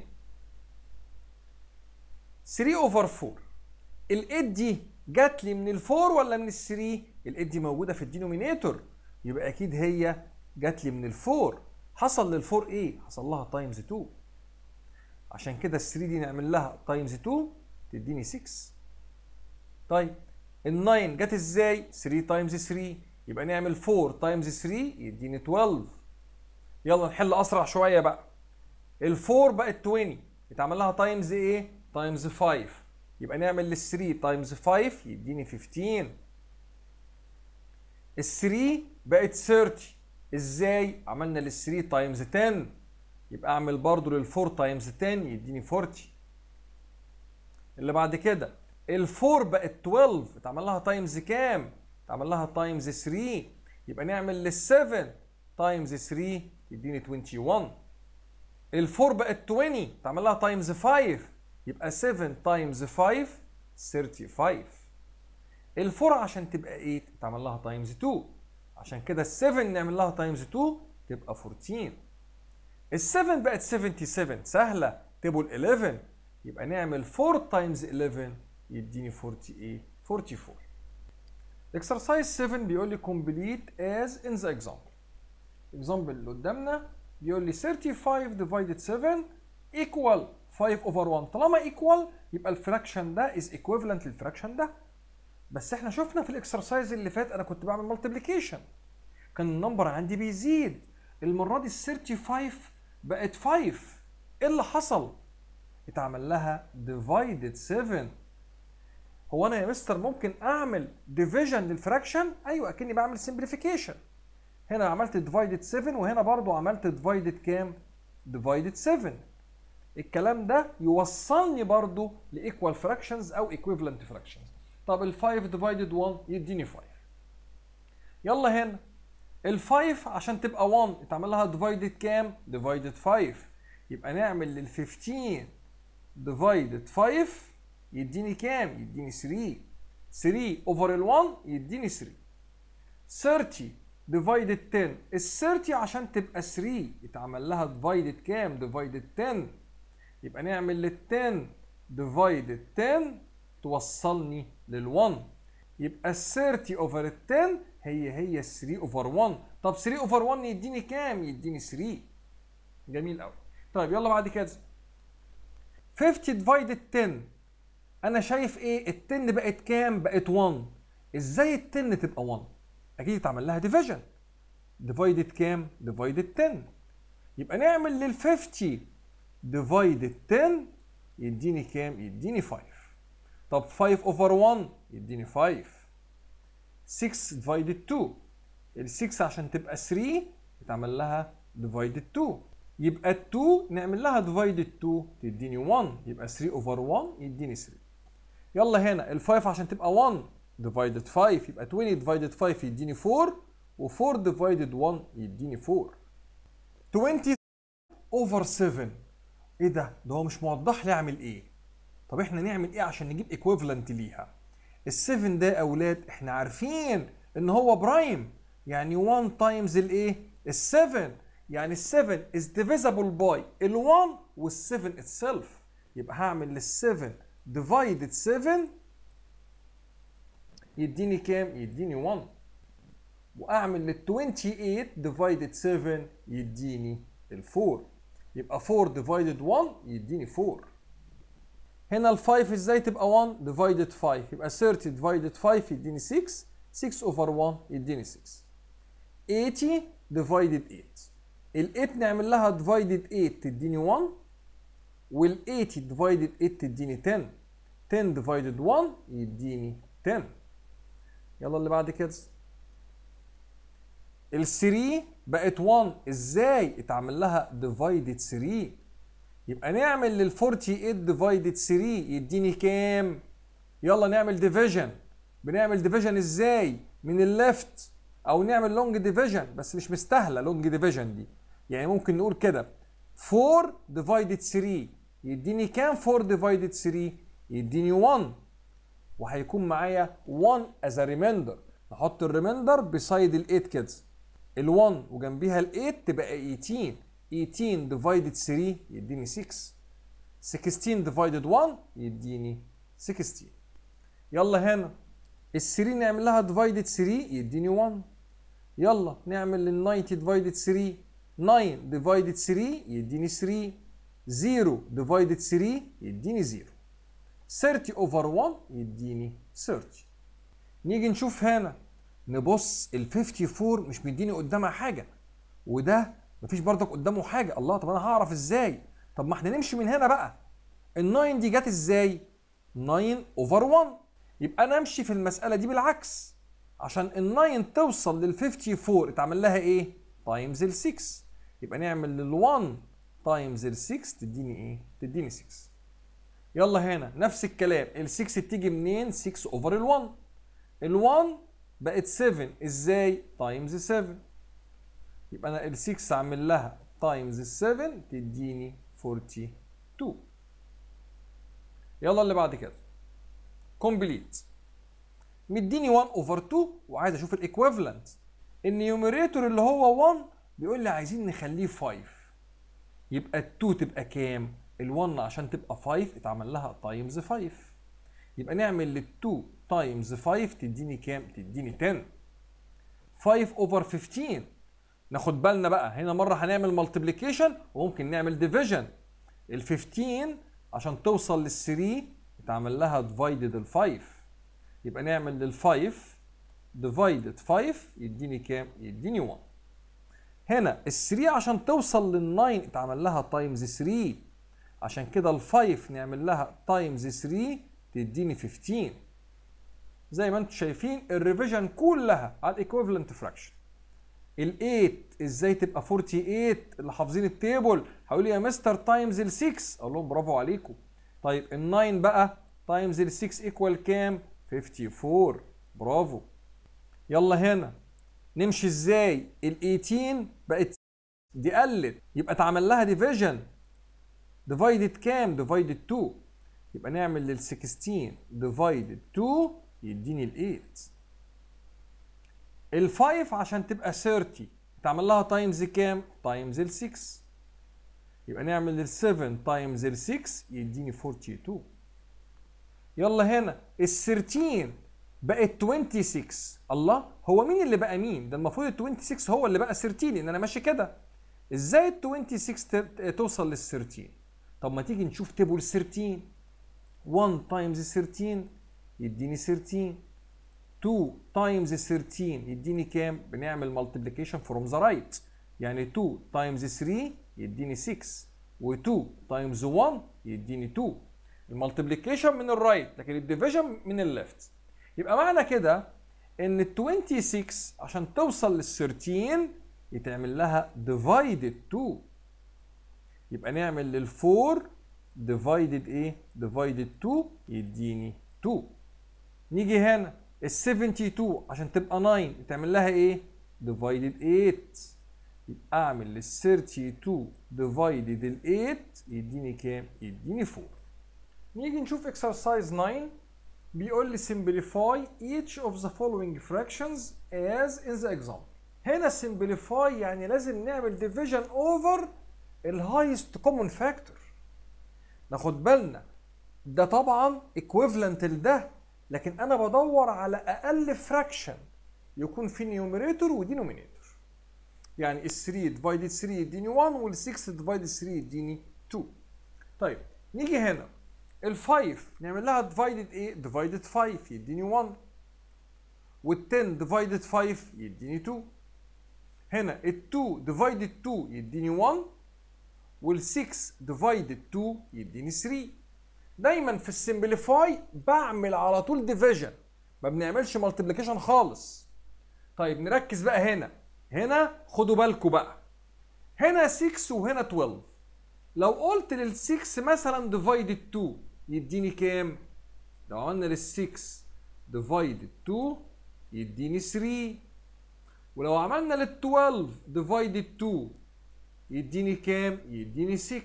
3 اوفر 4 ال 8 دي جات لي من ال 4 ولا من ال 3 ال 8 دي موجوده في الدينومينيتور يبقى اكيد هي جات لي من ال 4 حصل لل 4 ايه حصل لها تايمز 2 عشان كده ال 3 دي نعمل لها تايمز 2 تديني 6 طيب ال 9 جت ازاي 3 تايمز 3 يبقى نعمل 4 تايمز 3 يديني 12 يلا نحل اسرع شويه بقى ال 4 بقت 20 اتعمل لها تايمز ايه تايمز 5 يبقى نعمل لل 3 تايمز 5 يديني 15 ال 3 بقت 30 ازاي عملنا لل 3 تايمز 10 يبقى اعمل برضو لل 4 تايمز 10 يديني 40 اللي بعد كده ال 4 بقت 12 اتعمل لها تايمز كام اتعمل لها تايمز 3 يبقى نعمل لل 7 تايمز 3 يديني 21 ال 4 بقت 20 اتعمل لها تايمز 5 يبقى 7 تايمز 5 35 ال 4 عشان تبقى 8 اتعمل لها تايمز 2 عشان كده ال 7 نعمل لها تايمز 2 تبقى 14 ال 7 بقت 77 سهله تبقوا ال 11 يبقى نعمل 4 تايمز 11 يديني 48 44 الاكسرسايز 7 بيقول لي complete as in the example الاكزامبل اللي قدامنا بيقول لي 35 divided 7 equal 5 over 1 طالما equal يبقى الفراكشن ده is equivalent للفراكشن ده بس احنا شفنا في الاكسرسايز اللي فات انا كنت بعمل مالتيبليكيشن كان النمبر عندي بيزيد المره دي ال 35 بقت 5 ايه اللي حصل اتعمل لها divided 7 هو انا يا مستر ممكن اعمل ديفيجن للفراكشن ايوه اكني بعمل سمبليفيكيشن هنا عملت ديفايدد 7 وهنا برضو عملت ديفايدد كام ديفايدد 7 الكلام ده يوصلني برضو لايكوال فراكشنز او ايكويفالنت فراكشنز طب ال 5 ديفايدد 1 يديني 5 يلا هنا ال 5 عشان تبقى 1 اتعمل لها ديفايدد كام ديفايدد 5 يبقى نعمل لل 15 ديفايدد 5 يديني كام يديني 3 3 اوفر ال 1 يديني 3 30 ديفايدد 10 ال 30 عشان تبقى 3 اتعمل لها ديفايدد كام ديفايدد 10 يبقى نعمل لل 10 ديفايدد 10 توصلني لل 1 يبقى ال 30 اوفر ال 10 هي هي ال 3 اوفر 1 طب 3 اوفر 1 يديني كام يديني 3 جميل قوي طيب يلا بعد كده 50 ديفايدد 10 انا شايف ايه ال 10 بقت كام بقت 1 ازاي ال 10 تبقى 1 اكيد اتعمل لها ديفيجن ديفايدد كام ديفايدد 10 يبقى نعمل لل 50 ديفايدد 10 يديني كام يديني 5 طب 5 اوفر 1 يديني 5 6 ديفايدد 2 ال 6 عشان تبقى 3 اتعمل لها ديفايدد 2 يبقى ال 2 نعمل لها ديفايدد 2 تديني 1 يبقى 3 اوفر 1 يديني 3 يلا هنا ال 5 عشان تبقى 1 ديفايدد 5 يبقى 20 ديفايدد 5 يديني 4 و4 ديفايدد 1 يديني 4 20 اوفر 7 ايه ده ده هو مش موضح لي اعمل ايه طب احنا نعمل ايه عشان نجيب ايكويفالنت ليها ال7 ده يا اولاد احنا عارفين ان هو برايم يعني 1 تايمز الايه ال 7 يعني ال 7 is divisible by ال 1 وال 7 itself يبقى هعمل لل 7 divided 7 يديني كام يديني 1 واعمل لل 28 divided 7 يديني ال 4 يبقى 4 divided 1 يديني 4 هنا ال 5 ازاي تبقى 1 divided 5 يبقى 30 divided 5 يديني 6 6 over 1 يديني 6 80 divided 8 ال 8 نعمل لها divided 8 تديني 1 وال 80 divided 8 تديني 10 10 divided 1 يديني 10 يلا اللي بعد كده ال 3 بقت 1 ازاي اتعمل لها divided 3 يبقى نعمل لل 48 divided 3 يديني كام يلا نعمل division بنعمل division ازاي من الليفت او نعمل لونج ديفيجن بس مش مستاهله لونج ديفيجن دي يعني ممكن نقول كده 4 divided 3 يديني كام 4 divided 3 يديني 1 وهيكون معايا 1 as a remainder نحط الريميندر بسايد ال 8 كده ال 1 وجنبيها ال 8 تبقى 18 18 divided 3 يديني 6 16 divided 1 يديني 16 يلا هنا ال 3 نعمل لها divided 3 يديني 1 يلا نعمل لل 90 divided 3 9 divided 3 يديني 3 0 divided 3 يديني 0 30 over 1 يديني 30 نيجي نشوف هنا نبص ال 54 مش مديني قدامها حاجه وده مفيش برضك قدامه حاجه الله طب انا هعرف ازاي طب ما احنا نمشي من هنا بقى ال 9 دي جت ازاي 9 over 1 يبقى انا امشي في المساله دي بالعكس عشان ال 9 توصل لل 54 اتعمل لها ايه تايمز ال 6 يبقى نعمل لل 1 تايمز ال 6 تديني ايه تديني 6 يلا هنا نفس الكلام ال 6 بتيجي منين 6 اوفر ال 1 ال 1 بقت 7 ازاي تايمز 7 يبقى انا ال 6 اعمل لها تايمز ال 7 تديني 42 يلا اللي بعد كده كومبليت مديني 1 اوفر 2 وعايز اشوف الايكويفالنت النيوميريتور اللي هو 1 بيقول لي عايزين نخليه 5 يبقى ال 2 تبقى كام ال 1 عشان تبقى 5 اتعمل لها تايمز 5 يبقى نعمل لل 2 تايمز 5 تديني كام تديني 10 5 اوفر 15 ناخد بالنا بقى هنا مره هنعمل مالتيبليكيشن وممكن نعمل ديفيجن ال 15 عشان توصل لل 3 اتعمل لها ديفايدد ال 5 يبقى نعمل لل 5 ديفايدد 5 يديني كام يديني 1 هنا ال 3 عشان توصل لل 9 اتعمل لها تايمز 3 عشان كده ال 5 نعمل لها تايمز 3 تديني 15 زي ما انتم شايفين الريفيجن كلها على الايكويفالنت فراكشن ال 8 ازاي تبقى 48 اللي حافظين التيبل هيقول لي يا مستر تايمز ال 6 اقول لهم برافو عليكم طيب ال 9 بقى تايمز ال 6 ايكوال كام 54 برافو يلا هنا نمشي ازاي ال 18 بقت دي قلت يبقى اتعمل لها ديفيجن ديفايدد كام ديفايدد 2 يبقى نعمل لل 16 ديفايدد 2 يديني ال 8 ال 5 عشان تبقى 30 تعمل لها تايمز كام تايمز ال 6 يبقى نعمل ال 7 تايمز ال 6 يديني 42 يلا هنا ال 13 بقت 26 الله هو مين اللي بقى مين ده المفروض ال 26 هو اللي بقى 13 ان انا ماشي كده ازاي ال 26 توصل لل 13 طب ما تيجي نشوف تيبل 13 1 تايمز 13 يديني 13 2 تايمز 13 يديني كام بنعمل مالتيبليكيشن فروم ذا رايت يعني 2 تايمز 3 يديني 6 و2 تايمز 1 يديني 2 المالتيبليكيشن من الرايت لكن الديفيجن من الليفت يبقى معنى كده ان ال 26 عشان توصل لل 13 يتعمل لها ديفايدد 2 يبقى نعمل لل 4 ديفايدد ايه ديفايدد 2 يديني 2 نيجي هنا ال 72 عشان تبقى 9 تعمل لها ايه ديفايدد 8 يبقى اعمل لل 32 ديفايدد ال 8 يديني كام يديني 4 نيجي نشوف exercise 9 بيقول لي simplify each of the following fractions as in the example هنا simplify يعني لازم نعمل division over الهايست كومن فاكتور ناخد بالنا ده طبعا equivalent لده لكن انا بدور على اقل fraction يكون في نيوميريتور ودينومينيتور يعني ال 3 ديفايدد 3 يديني 1 وال 6 ديفايدد 3 يديني 2 طيب نيجي هنا ال 5 نعمل لها ديفايدد ايه؟ ديفايدد 5 يديني 1 وال 10 ديفايدد 5 يديني 2 هنا ال 2 ديفايدد 2 يديني 1 وال 6 ديفايدد 2 يديني 3 دايما في السمبليفاي بعمل على طول ديفيجن ما بنعملش مالتيبليكيشن خالص طيب نركز بقى هنا هنا خدوا بالكم بقى هنا 6 وهنا 12 لو قلت لل 6 مثلا ديفايدد 2 يديني كام؟ لو عملنا لل 6 ديفايدد 2 يديني 3 ولو عملنا لل 12 ديفايدد 2 يديني كام؟ يديني 6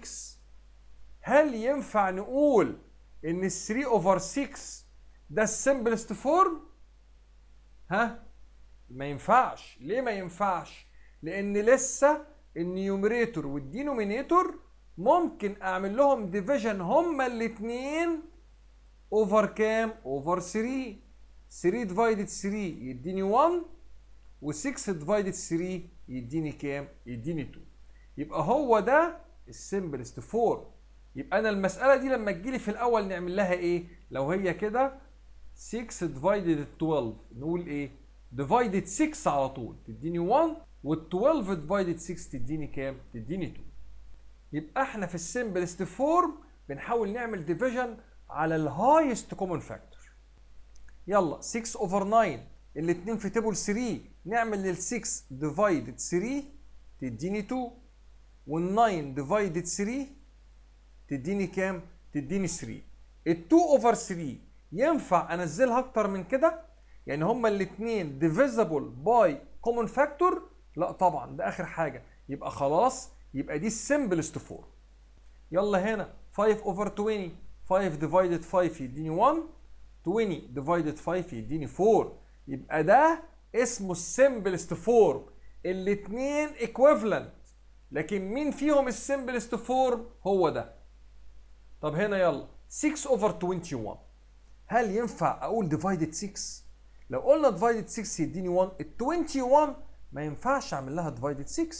هل ينفع نقول ان ال 3 اوفر 6 ده السمبلست فورم؟ ها؟ ما ينفعش، ليه ما ينفعش؟ لان لسه النيوميريتور والدينومينيتور ممكن اعمل لهم ديفيجن هما الاثنين اوفر كام؟ اوفر 3 3 ديفايدد 3 يديني 1 و6 ديفايدد 3 يديني كام؟ يديني 2 يبقى هو ده السمبلست فورم يبقى انا المساله دي لما تجيلي في الاول نعمل لها ايه؟ لو هي كده 6 ديفايدد 12 نقول ايه؟ ديفايدد 6 على طول تديني 1 وال 12 ديفايدد 6 تديني كام؟ تديني 2 يبقى احنا في السمبلست فورم بنحاول نعمل ديفيجن على الهايست كومن فاكتور يلا 6 اوفر 9 الاثنين في تيبل 3 نعمل لل 6 ديفايدد 3 تديني 2 وال 9 ديفايدد 3 تديني كام؟ تديني 3 ال 2 اوفر 3 ينفع انزلها اكتر من كده؟ يعني هما الاثنين ديفيزبل باي كومن فاكتور؟ لا طبعا ده اخر حاجه يبقى خلاص يبقى دي السمبلست فورم يلا هنا 5 اوفر 20 5 ديفايدد 5 يديني 1 20 ديفايدد 5 يديني 4 يبقى ده اسمه السمبلست فورم الاثنين ايكويفالنت لكن مين فيهم السمبلست فورم هو ده طب هنا يلا 6 اوفر 21 هل ينفع اقول ديفايدد 6 لو قلنا ديفايدد 6 يديني 1 ال 21 ما ينفعش اعمل لها ديفايدد 6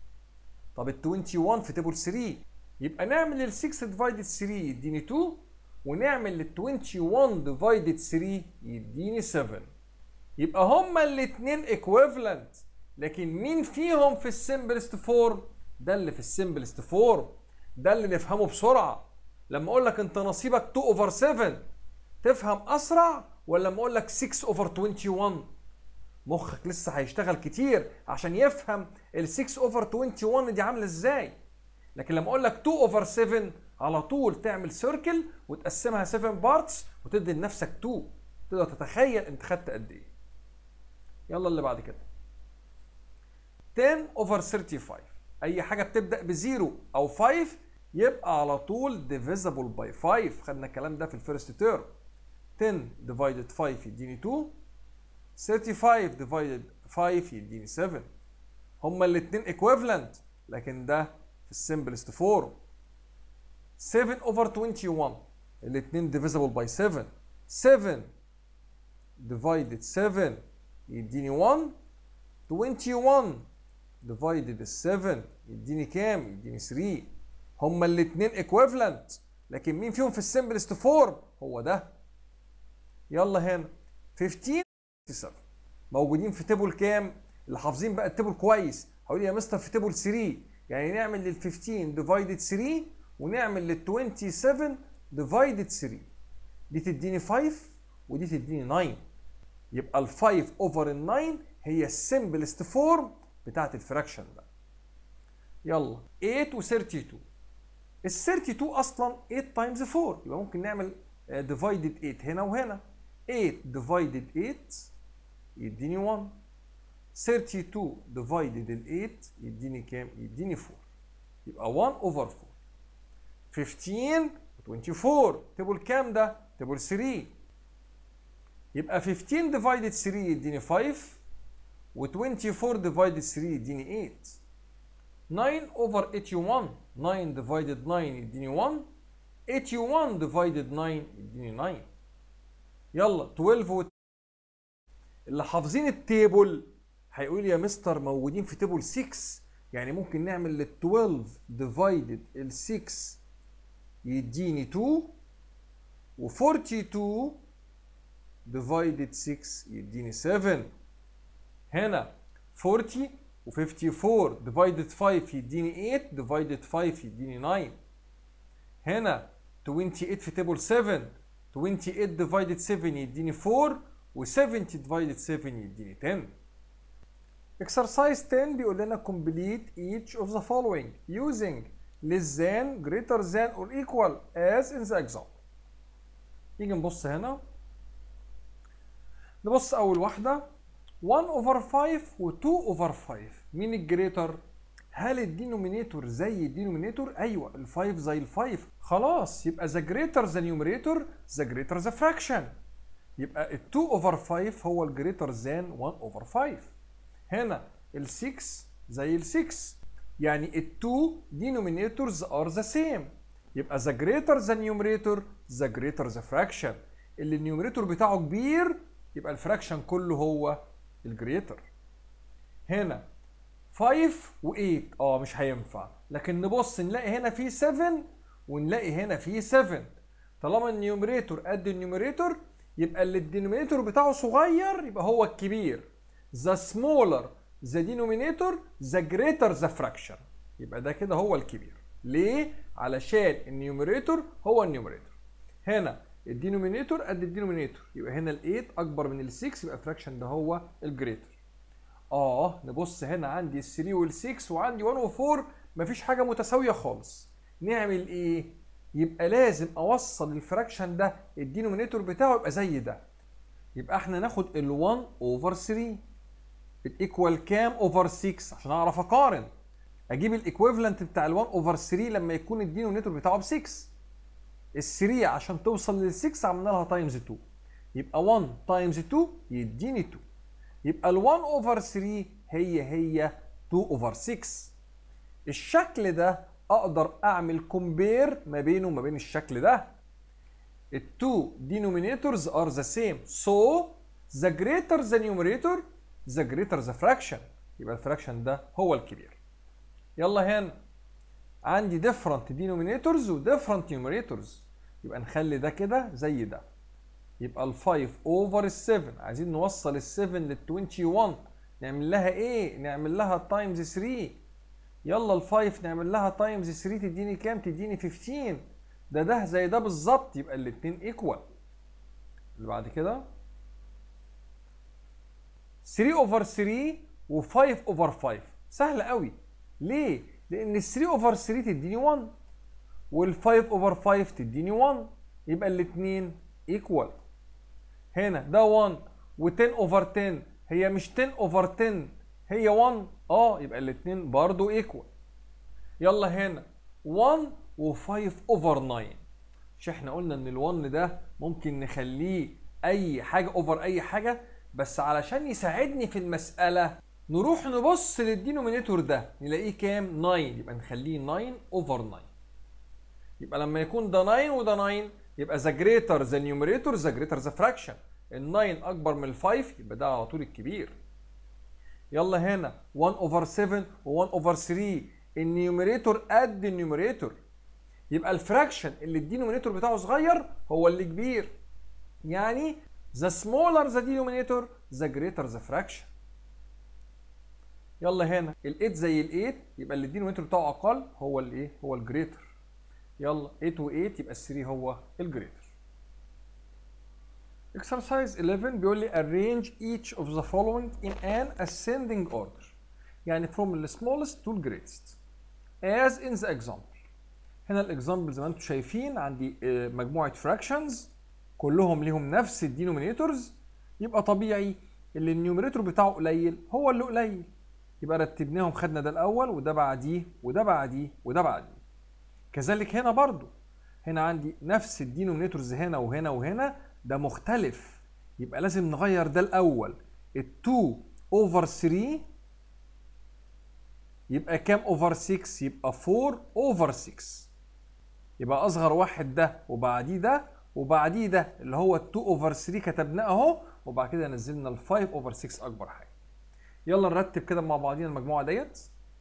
طب ال 21 في تيبل 3 يبقى نعمل ال 6 ديفايدد 3 يديني 2 ونعمل ال 21 ديفايدد 3 يديني 7 يبقى هما الاثنين ايكويفالنت لكن مين فيهم في السمبلست فورم ده اللي في السمبلست فورم ده اللي نفهمه بسرعه لما اقول لك انت نصيبك 2 اوفر 7 تفهم اسرع ولا لما اقول لك 6 اوفر 21 مخك لسه هيشتغل كتير عشان يفهم ال 6 اوفر 21 دي عامله ازاي لكن لما اقول لك 2 اوفر 7 على طول تعمل سيركل وتقسمها 7 بارتس وتدي لنفسك 2 تقدر تتخيل انت خدت قد ايه يلا اللي بعد كده 10 اوفر 35 اي حاجه بتبدا بزيرو او 5 يبقى على طول divisible by 5 خدنا الكلام ده في الفيرست تيرم 10 divided 5 يديني 2 35 divided 5 يديني 7 هما الاثنين equivalent لكن ده في السمبلست فورم 7 over 21 الاثنين divisible by 7 7 divided 7 يديني 1 21 divided 7 يديني كام؟ يديني 3 هما الاثنين equivalent لكن مين فيهم في السمبلست فورم؟ هو ده يلا هنا 15 7 موجودين في تيبل كام؟ اللي حافظين بقى التيبل كويس هقول يا مستر في تيبل 3 يعني نعمل لل 15 ديفايدد 3 ونعمل لل 27 ديفايدد 3 دي تديني 5 ودي تديني 9 يبقى ال 5 اوفر ال 9 هي السمبلست فورم بتاعت الفراكشن ده يلا 8 و 32 ال 32 اصلا 8 تايمز 4 يبقى ممكن نعمل ديفايدد 8 هنا وهنا 8 ديفايدد 8 يديني 1 32 ديفايدد ال 8 يديني كام؟ يديني 4 يبقى 1 اوفر 4 15 24 تيبل كام ده؟ تيبل 3 يبقى 15 ديفايدد 3 يديني 5 و24 divided 3 يديني 8 9 over 81 9 divided 9 يديني 1 81 divided 9 يديني 9 يلا 12 و اللي حافظين التيبل هيقول لي يا مستر موجودين في تيبل 6 يعني ممكن نعمل ال 12 divided ال 6 يديني 2 و 42 divided 6 يديني 7 هنا 40 و 54 divided 5 يديني 8 divided 5 يديني 9 هنا 28 في تيبل 7 28 divided 7 يديني 4 و 70 divided 7 يديني 10 Exercise 10 بيقول لنا complete each of the following using less than, greater than or equal as in the example. نيجي نبص هنا نبص أول واحدة 1 over 5 و 2 over 5 مين الجريتر؟ هل الدينومينيتور زي الدينومينيتور؟ أيوه ال 5 زي ال 5 خلاص يبقى the greater the numerator the greater the fraction يبقى ال 2 over 5 هو ال greater than 1 over 5 هنا ال 6 زي ال 6 يعني ال 2 denominators are the same يبقى the greater the numerator the greater the fraction اللي النيوميريتور بتاعه كبير يبقى الفراكشن كله هو الجريتر هنا 5 و8 اه مش هينفع لكن نبص نلاقي هنا في 7 ونلاقي هنا في 7 طالما النيوميريتور قد النيوميريتور يبقى اللي الدينومينيتور بتاعه صغير يبقى هو الكبير the smaller the denominator the greater the fraction يبقى ده كده هو الكبير ليه علشان النيوميريتور هو النيوميريتور هنا الدينومينيتور قد الدينومينيتور يبقى هنا ال 8 اكبر من ال 6 يبقى الفراكشن ده هو الجريتر اه نبص هنا عندي ال 3 وال 6 وعندي 1 و 4 مفيش حاجه متساويه خالص نعمل ايه يبقى لازم اوصل الفراكشن ده الدينومينيتور بتاعه يبقى زي ده يبقى احنا ناخد ال 1 اوفر 3 الايكوال كام اوفر 6 عشان اعرف اقارن اجيب الايكويفالنت بتاع ال 1 اوفر 3 لما يكون الدينومينيتور بتاعه ب 6 ال 3 عشان توصل لل 6 عملنا لها تايمز 2 يبقى 1 تايمز 2 يديني 2 يبقى ال 1 اوفر 3 هي هي 2 اوفر 6 الشكل ده اقدر اعمل كومبير ما بينه وما بين الشكل ده ال 2 denominators are the same so the greater the numerator the greater the fraction يبقى الفراكشن ده هو الكبير يلا هنا عندي different denominators و different numerators يبقى نخلي ده كده زي ده يبقى ال 5 اوفر ال 7 عايزين نوصل ال 7 لل 21 نعمل لها ايه؟ نعمل لها تايمز 3 يلا ال 5 نعمل لها تايمز 3 تديني كام؟ تديني 15 ده ده زي ده بالظبط يبقى الاثنين ايكوال اللي بعد كده 3 اوفر 3 و5 اوفر 5 سهل قوي ليه؟ لان ال 3 اوفر 3 تديني 1 وال 5 اوفر 5 تديني 1 يبقى الاثنين ايكوال هنا ده 1 و10 اوفر 10 هي مش 10 اوفر 10 هي 1 اه يبقى الاثنين برضو ايكوال يلا هنا 1 و5 اوفر 9 مش احنا قلنا ان ال1 ده ممكن نخليه اي حاجه اوفر اي حاجه بس علشان يساعدني في المساله نروح نبص للدينومينيتور ده نلاقيه كام 9 يبقى نخليه 9 اوفر 9 يبقى لما يكون ده 9 وده 9 يبقى ذا جريتر ذا نيوميريتور ذا جريتر ذا فراكشن ال 9 اكبر من ال 5 يبقى ده على طول الكبير يلا هنا 1 اوفر 7 و1 اوفر 3 النيوميريتور قد النيوميريتور يبقى الفراكشن اللي الدينومينيتور بتاعه صغير هو اللي كبير يعني the smaller the denominator the greater the fraction يلا هنا ال 8 زي ال 8 يبقى اللي الدينومينيتور بتاعه اقل هو الايه هو الجريتر يلا 8 و 8 يبقى ال 3 هو الجريتر Exercise 11 بيقول لي arrange each of the following in an ascending order يعني from the smallest to the greatest as in the example هنا الاكزامبل زي ما انتم شايفين عندي آه، مجموعه فراكشنز كلهم ليهم نفس الدينومينيتورز يبقى طبيعي اللي النيوميريتور بتاعه قليل هو اللي قليل يبقى رتبناهم خدنا ده الاول وده بعديه وده بعديه وده بعديه كذلك هنا برضو هنا عندي نفس الدينومينيتورز هنا وهنا وهنا ده مختلف يبقى لازم نغير ده الاول ال2 اوفر 3 يبقى كام اوفر 6 يبقى 4 اوفر 6 يبقى اصغر واحد ده وبعديه ده وبعديه ده اللي هو 2 اوفر 3 كتبناه اهو وبعد كده نزلنا ال 5 اوفر 6 اكبر حاجه يلا نرتب كده مع بعضينا المجموعه ديت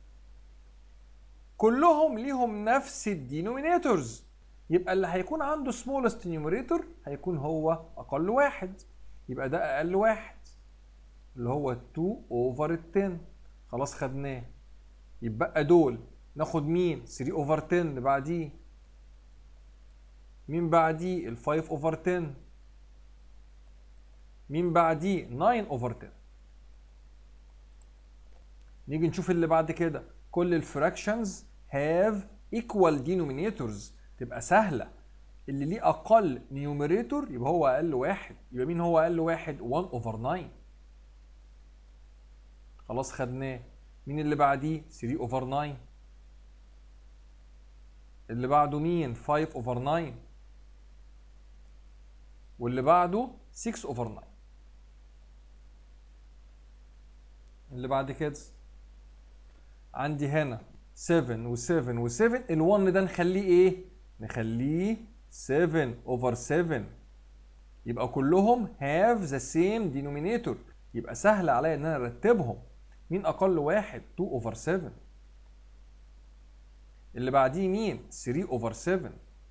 كلهم ليهم نفس الدينومينيتورز يبقى اللي هيكون عنده سمولست نيوميريتور هيكون هو اقل واحد يبقى ده اقل واحد اللي هو 2 اوفر 10 خلاص خدناه يبقى دول ناخد مين 3 اوفر 10 اللي بعديه مين بعديه ال 5 اوفر 10 مين بعديه 9 اوفر 10 نيجي نشوف اللي بعد كده كل الفراكشنز هاف ايكوال denominators تبقى سهله اللي ليه اقل نيوميريتور يبقى هو اقل واحد يبقى مين هو اقل واحد 1 اوفر 9 خلاص خدناه مين اللي بعديه 3 اوفر 9 اللي بعده مين 5 اوفر 9 واللي بعده 6 اوفر 9 اللي بعد كده عندي هنا 7 و7 و7 ال1 ده نخليه ايه نخليه 7 اوفر 7 يبقى كلهم have the same denominator يبقى سهل عليا ان انا ارتبهم مين اقل واحد 2 اوفر 7 اللي بعديه مين 3 اوفر 7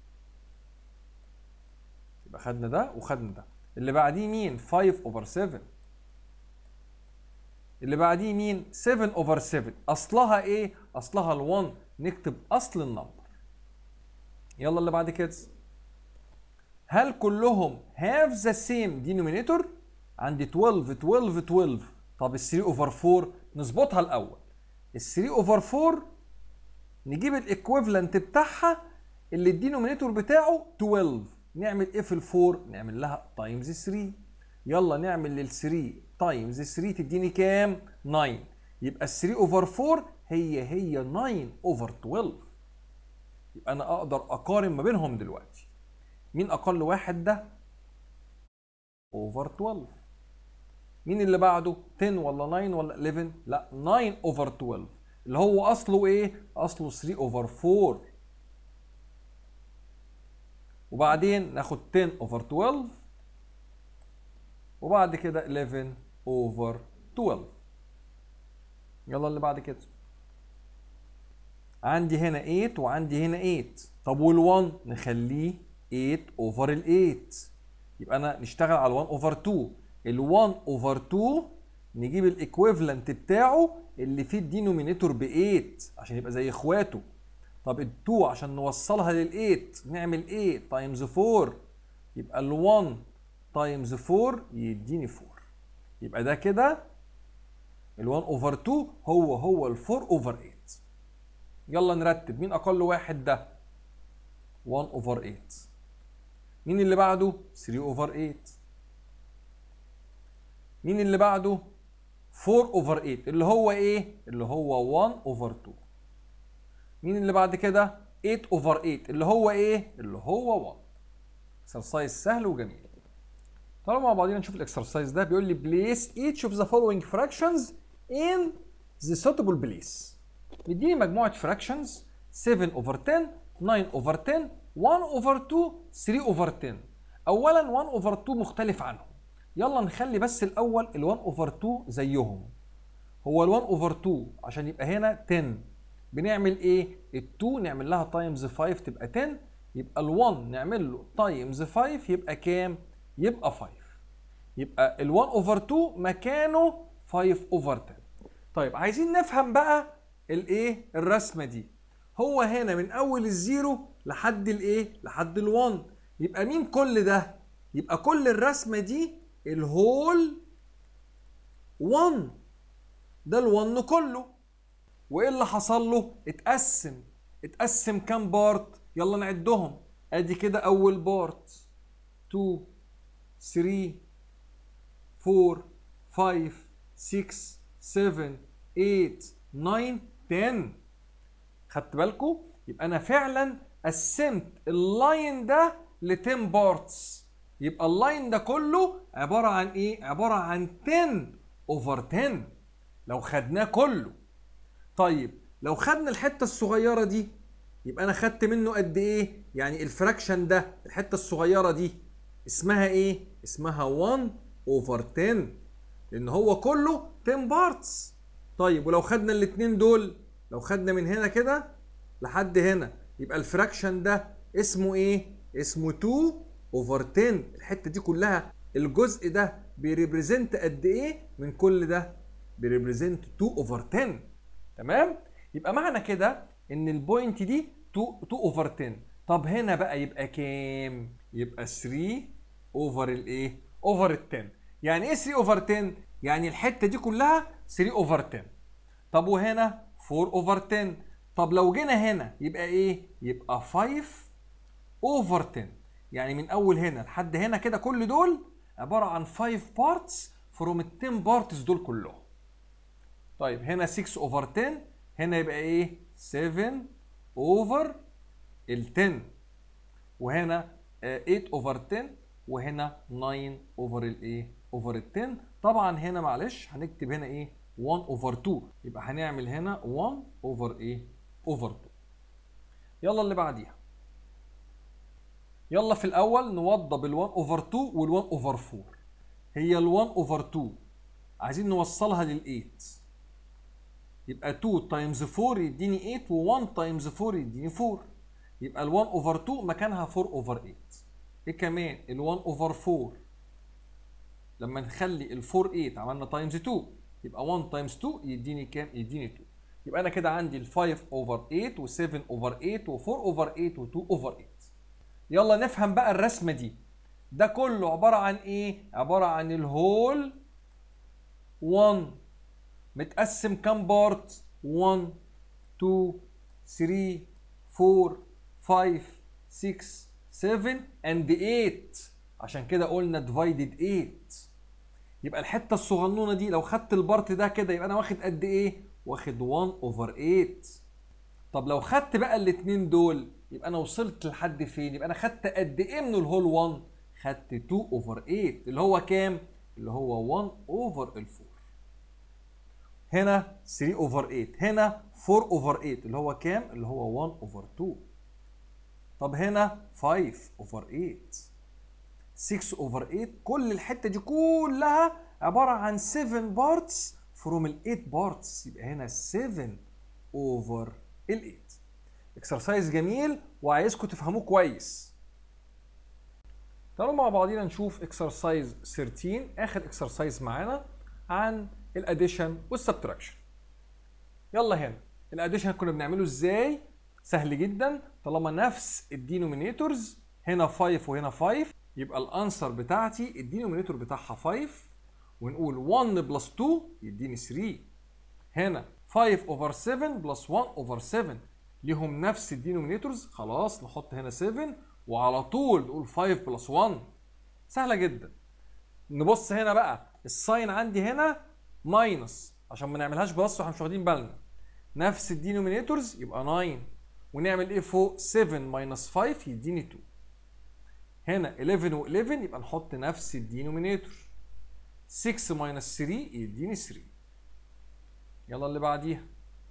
يبقى خدنا ده وخدنا ده اللي بعديه مين 5 اوفر 7 اللي بعديه مين 7 اوفر 7 اصلها ايه اصلها ال1 نكتب اصل النمبر يلا اللي بعد كده هل كلهم have the same denominator عندي 12 12 12 طب ال 3 اوفر 4 نظبطها الاول ال 3 اوفر 4 نجيب الايكويفالنت بتاعها اللي الدينومينيتور بتاعه 12 نعمل ايه في ال 4 نعمل لها تايمز 3 يلا نعمل لل 3 تايمز 3 تديني كام 9 يبقى ال 3 اوفر 4 هي هي 9 اوفر 12 يبقى انا اقدر اقارن ما بينهم دلوقتي مين اقل واحد ده اوفر 12 مين اللي بعده 10 ولا 9 ولا 11 لا 9 اوفر 12 اللي هو اصله ايه اصله 3 اوفر 4 وبعدين ناخد 10 اوفر 12 وبعد كده 11 اوفر 12 يلا اللي بعد كده عندي هنا 8 وعندي هنا 8 طب وال1 نخليه 8 اوفر ال 8 يبقى انا نشتغل على 1 اوفر 2 ال1 اوفر 2 نجيب الايكويفالنت بتاعه اللي فيه الدينومينيتور ب 8 عشان يبقى زي اخواته طب ال 2 عشان نوصلها لل 8 نعمل ايه تايمز 4 يبقى ال 1 تايمز 4 يديني 4 يبقى ده كده ال 1 اوفر 2 هو هو ال 4 اوفر 8 يلا نرتب مين اقل واحد ده 1 اوفر 8 مين اللي بعده 3 اوفر 8 مين اللي بعده 4 اوفر 8 اللي هو ايه اللي هو 1 اوفر 2 مين اللي بعد كده 8 اوفر 8 اللي هو ايه اللي هو 1 اكسرسايز سهل وجميل تعالوا مع بعضينا نشوف الاكسرسايز ده بيقول لي place each of the following fractions in the suitable place مديني مجموعه fractions 7 over 10 9 over 10 1 over 2 3 over 10 اولا 1 over 2 مختلف عنهم يلا نخلي بس الاول ال 1 over 2 زيهم هو ال 1 over 2 عشان يبقى هنا 10 بنعمل ايه ال 2 نعمل لها تايمز 5 تبقى 10 يبقى ال 1 نعمل له تايمز 5 يبقى كام يبقى 5 يبقى ال 1 over 2 مكانه 5 over 10 طيب عايزين نفهم بقى الايه الرسمه دي هو هنا من اول الزيرو لحد الايه لحد ال1 يبقى مين كل ده يبقى كل الرسمه دي الهول 1 ده ال1 كله وايه اللي حصل له اتقسم اتقسم كام بارت يلا نعدهم ادي كده اول بارت 2 3 4 5 6 7 8 9 10 خدت بالكم يبقى انا فعلا قسمت اللاين ده ل 10 بارتس يبقى اللاين ده كله عباره عن ايه عباره عن 10 اوفر 10 لو خدناه كله طيب لو خدنا الحته الصغيره دي يبقى انا خدت منه قد ايه يعني الفراكشن ده الحته الصغيره دي اسمها ايه اسمها 1 اوفر 10 لان هو كله 10 بارتس طيب ولو خدنا الاثنين دول لو خدنا من هنا كده لحد هنا يبقى الفراكشن ده اسمه ايه اسمه 2 اوفر 10 الحته دي كلها الجزء ده بيريبريزنت قد ايه من كل ده بيريبريزنت 2 اوفر 10 تمام يبقى معنى كده ان البوينت دي 2 2 اوفر 10 طب هنا بقى يبقى كام يبقى 3 اوفر الايه اوفر ال 10 يعني ايه 3 اوفر 10 يعني الحته دي كلها 3 اوفر 10 طب وهنا 4 اوفر 10 طب لو جينا هنا يبقى ايه يبقى 5 اوفر 10 يعني من اول هنا لحد هنا كده كل دول عباره عن 5 بارتس فروم ال 10 بارتس دول كلهم طيب هنا 6 اوفر 10 هنا يبقى ايه 7 اوفر ال 10 وهنا 8 اوفر 10 وهنا 9 اوفر الايه اوفر ال 10 طبعا هنا معلش هنكتب هنا ايه 1 اوفر 2 يبقى هنعمل هنا 1 اوفر ايه اوفر 2 يلا اللي بعديها يلا في الاول نوضب ال 1 اوفر 2 وال 1 اوفر 4 هي ال 1 اوفر 2 عايزين نوصلها لل 8 يبقى 2 تايمز 4 يديني 8 و1 تايمز 4 يديني 4 يبقى ال 1 اوفر 2 مكانها 4 اوفر 8 ايه كمان ال 1 اوفر 4 لما نخلي ال 4 8 عملنا تايمز 2 يبقى 1 تايمز 2 يديني كام يديني 2 يبقى انا كده عندي ال 5 اوفر 8 و7 اوفر 8 و4 اوفر 8 و2 اوفر 8 يلا نفهم بقى الرسمه دي ده كله عباره عن ايه عباره عن الهول 1 متقسم كام بارت 1 2 3 4 5 6 7 and 8 عشان كده قلنا divided 8 يبقى الحته الصغنونه دي لو خدت البارت ده كده يبقى انا واخد قد ايه واخد 1 اوفر 8 طب لو خدت بقى الاثنين دول يبقى انا وصلت لحد فين يبقى انا خدت قد ايه من الهول 1 خدت 2 اوفر 8 اللي هو كام اللي هو 1 اوفر ال 4 هنا 3 اوفر 8 هنا 4 اوفر 8 اللي هو كام اللي هو 1 اوفر 2 طب هنا 5 اوفر 8 6 اوفر 8 كل الحته دي كلها عباره عن 7 بارتس فروم ال 8 بارتس يبقى هنا 7 اوفر ال 8 اكسرسايز جميل وعايزكم تفهموه كويس تعالوا مع بعضينا نشوف اكسرسايز 13 اخر اكسرسايز معانا عن الاديشن والسبتراكشن يلا هنا الاديشن كنا بنعمله ازاي سهل جدا طالما نفس الدينومينيتورز هنا 5 وهنا 5 يبقى الانسر بتاعتي الدينومينيتور بتاعها 5 ونقول 1 بلس 2 يديني 3 هنا 5 اوفر 7 بلس 1 اوفر 7 ليهم نفس الدينومينيتورز خلاص نحط هنا 7 وعلى طول نقول 5 بلس 1 سهله جدا نبص هنا بقى الساين عندي هنا ماينس عشان ما نعملهاش بلس واحنا مش واخدين بالنا نفس الدينومينيتورز يبقى 9 ونعمل ايه فوق 7 ماينس 5 يديني 2 هنا 11 و11 يبقى نحط نفس الدينومينيتور 6 ماينس 3 يديني 3 يلا اللي بعديها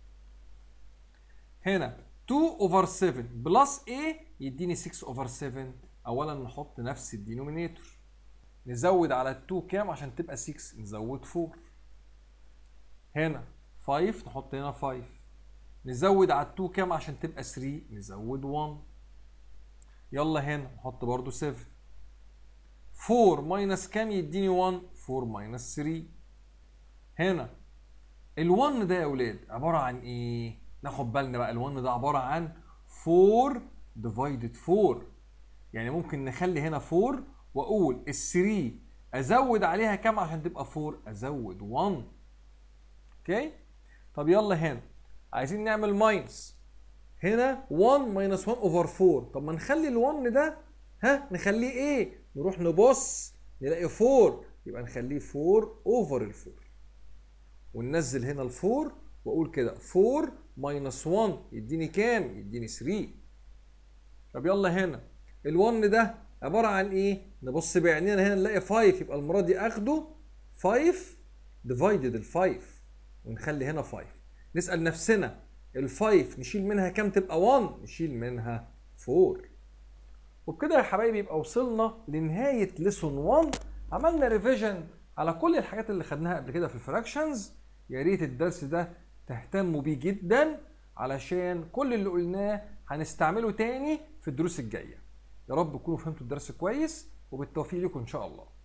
هنا 2 اوفر 7 بلس a يديني 6 اوفر 7 اولا نحط نفس الدينومينيتور نزود على 2 كام عشان تبقى 6 نزود 4 هنا 5 نحط هنا 5 نزود على 2 كام عشان تبقى 3 نزود 1 يلا هنا نحط برضو 7 4 ماينس كام يديني 1 4 ماينس 3 هنا ال1 ده يا اولاد عباره عن ايه ناخد بالنا بقى ال1 ده عباره عن 4 ديفايدد 4 يعني ممكن نخلي هنا 4 واقول ال3 ازود عليها كام عشان تبقى 4 ازود 1 اوكي طب يلا هنا عايزين نعمل ماينس هنا 1 ماينس 1 اوفر 4 طب ما نخلي ال1 ده ها نخليه ايه نروح نبص نلاقي 4 يبقى نخليه 4 اوفر ال 4 وننزل هنا ال 4 واقول كده 4 ماينس 1 يديني كام يديني 3 طب يلا هنا ال1 ده عباره عن ايه نبص بعينينا هنا نلاقي 5 يبقى المره دي اخده 5 ديفايدد ال 5 ونخلي هنا 5 نسال نفسنا ال 5 نشيل منها كام تبقى 1 نشيل منها 4 وبكده يا حبايبي يبقى وصلنا لنهايه ليسون 1 عملنا ريفيجن على كل الحاجات اللي خدناها قبل كده في الفراكشنز يا ريت الدرس ده تهتموا بيه جدا علشان كل اللي قلناه هنستعمله تاني في الدروس الجايه يا رب تكونوا فهمتوا الدرس كويس وبالتوفيق لكم ان شاء الله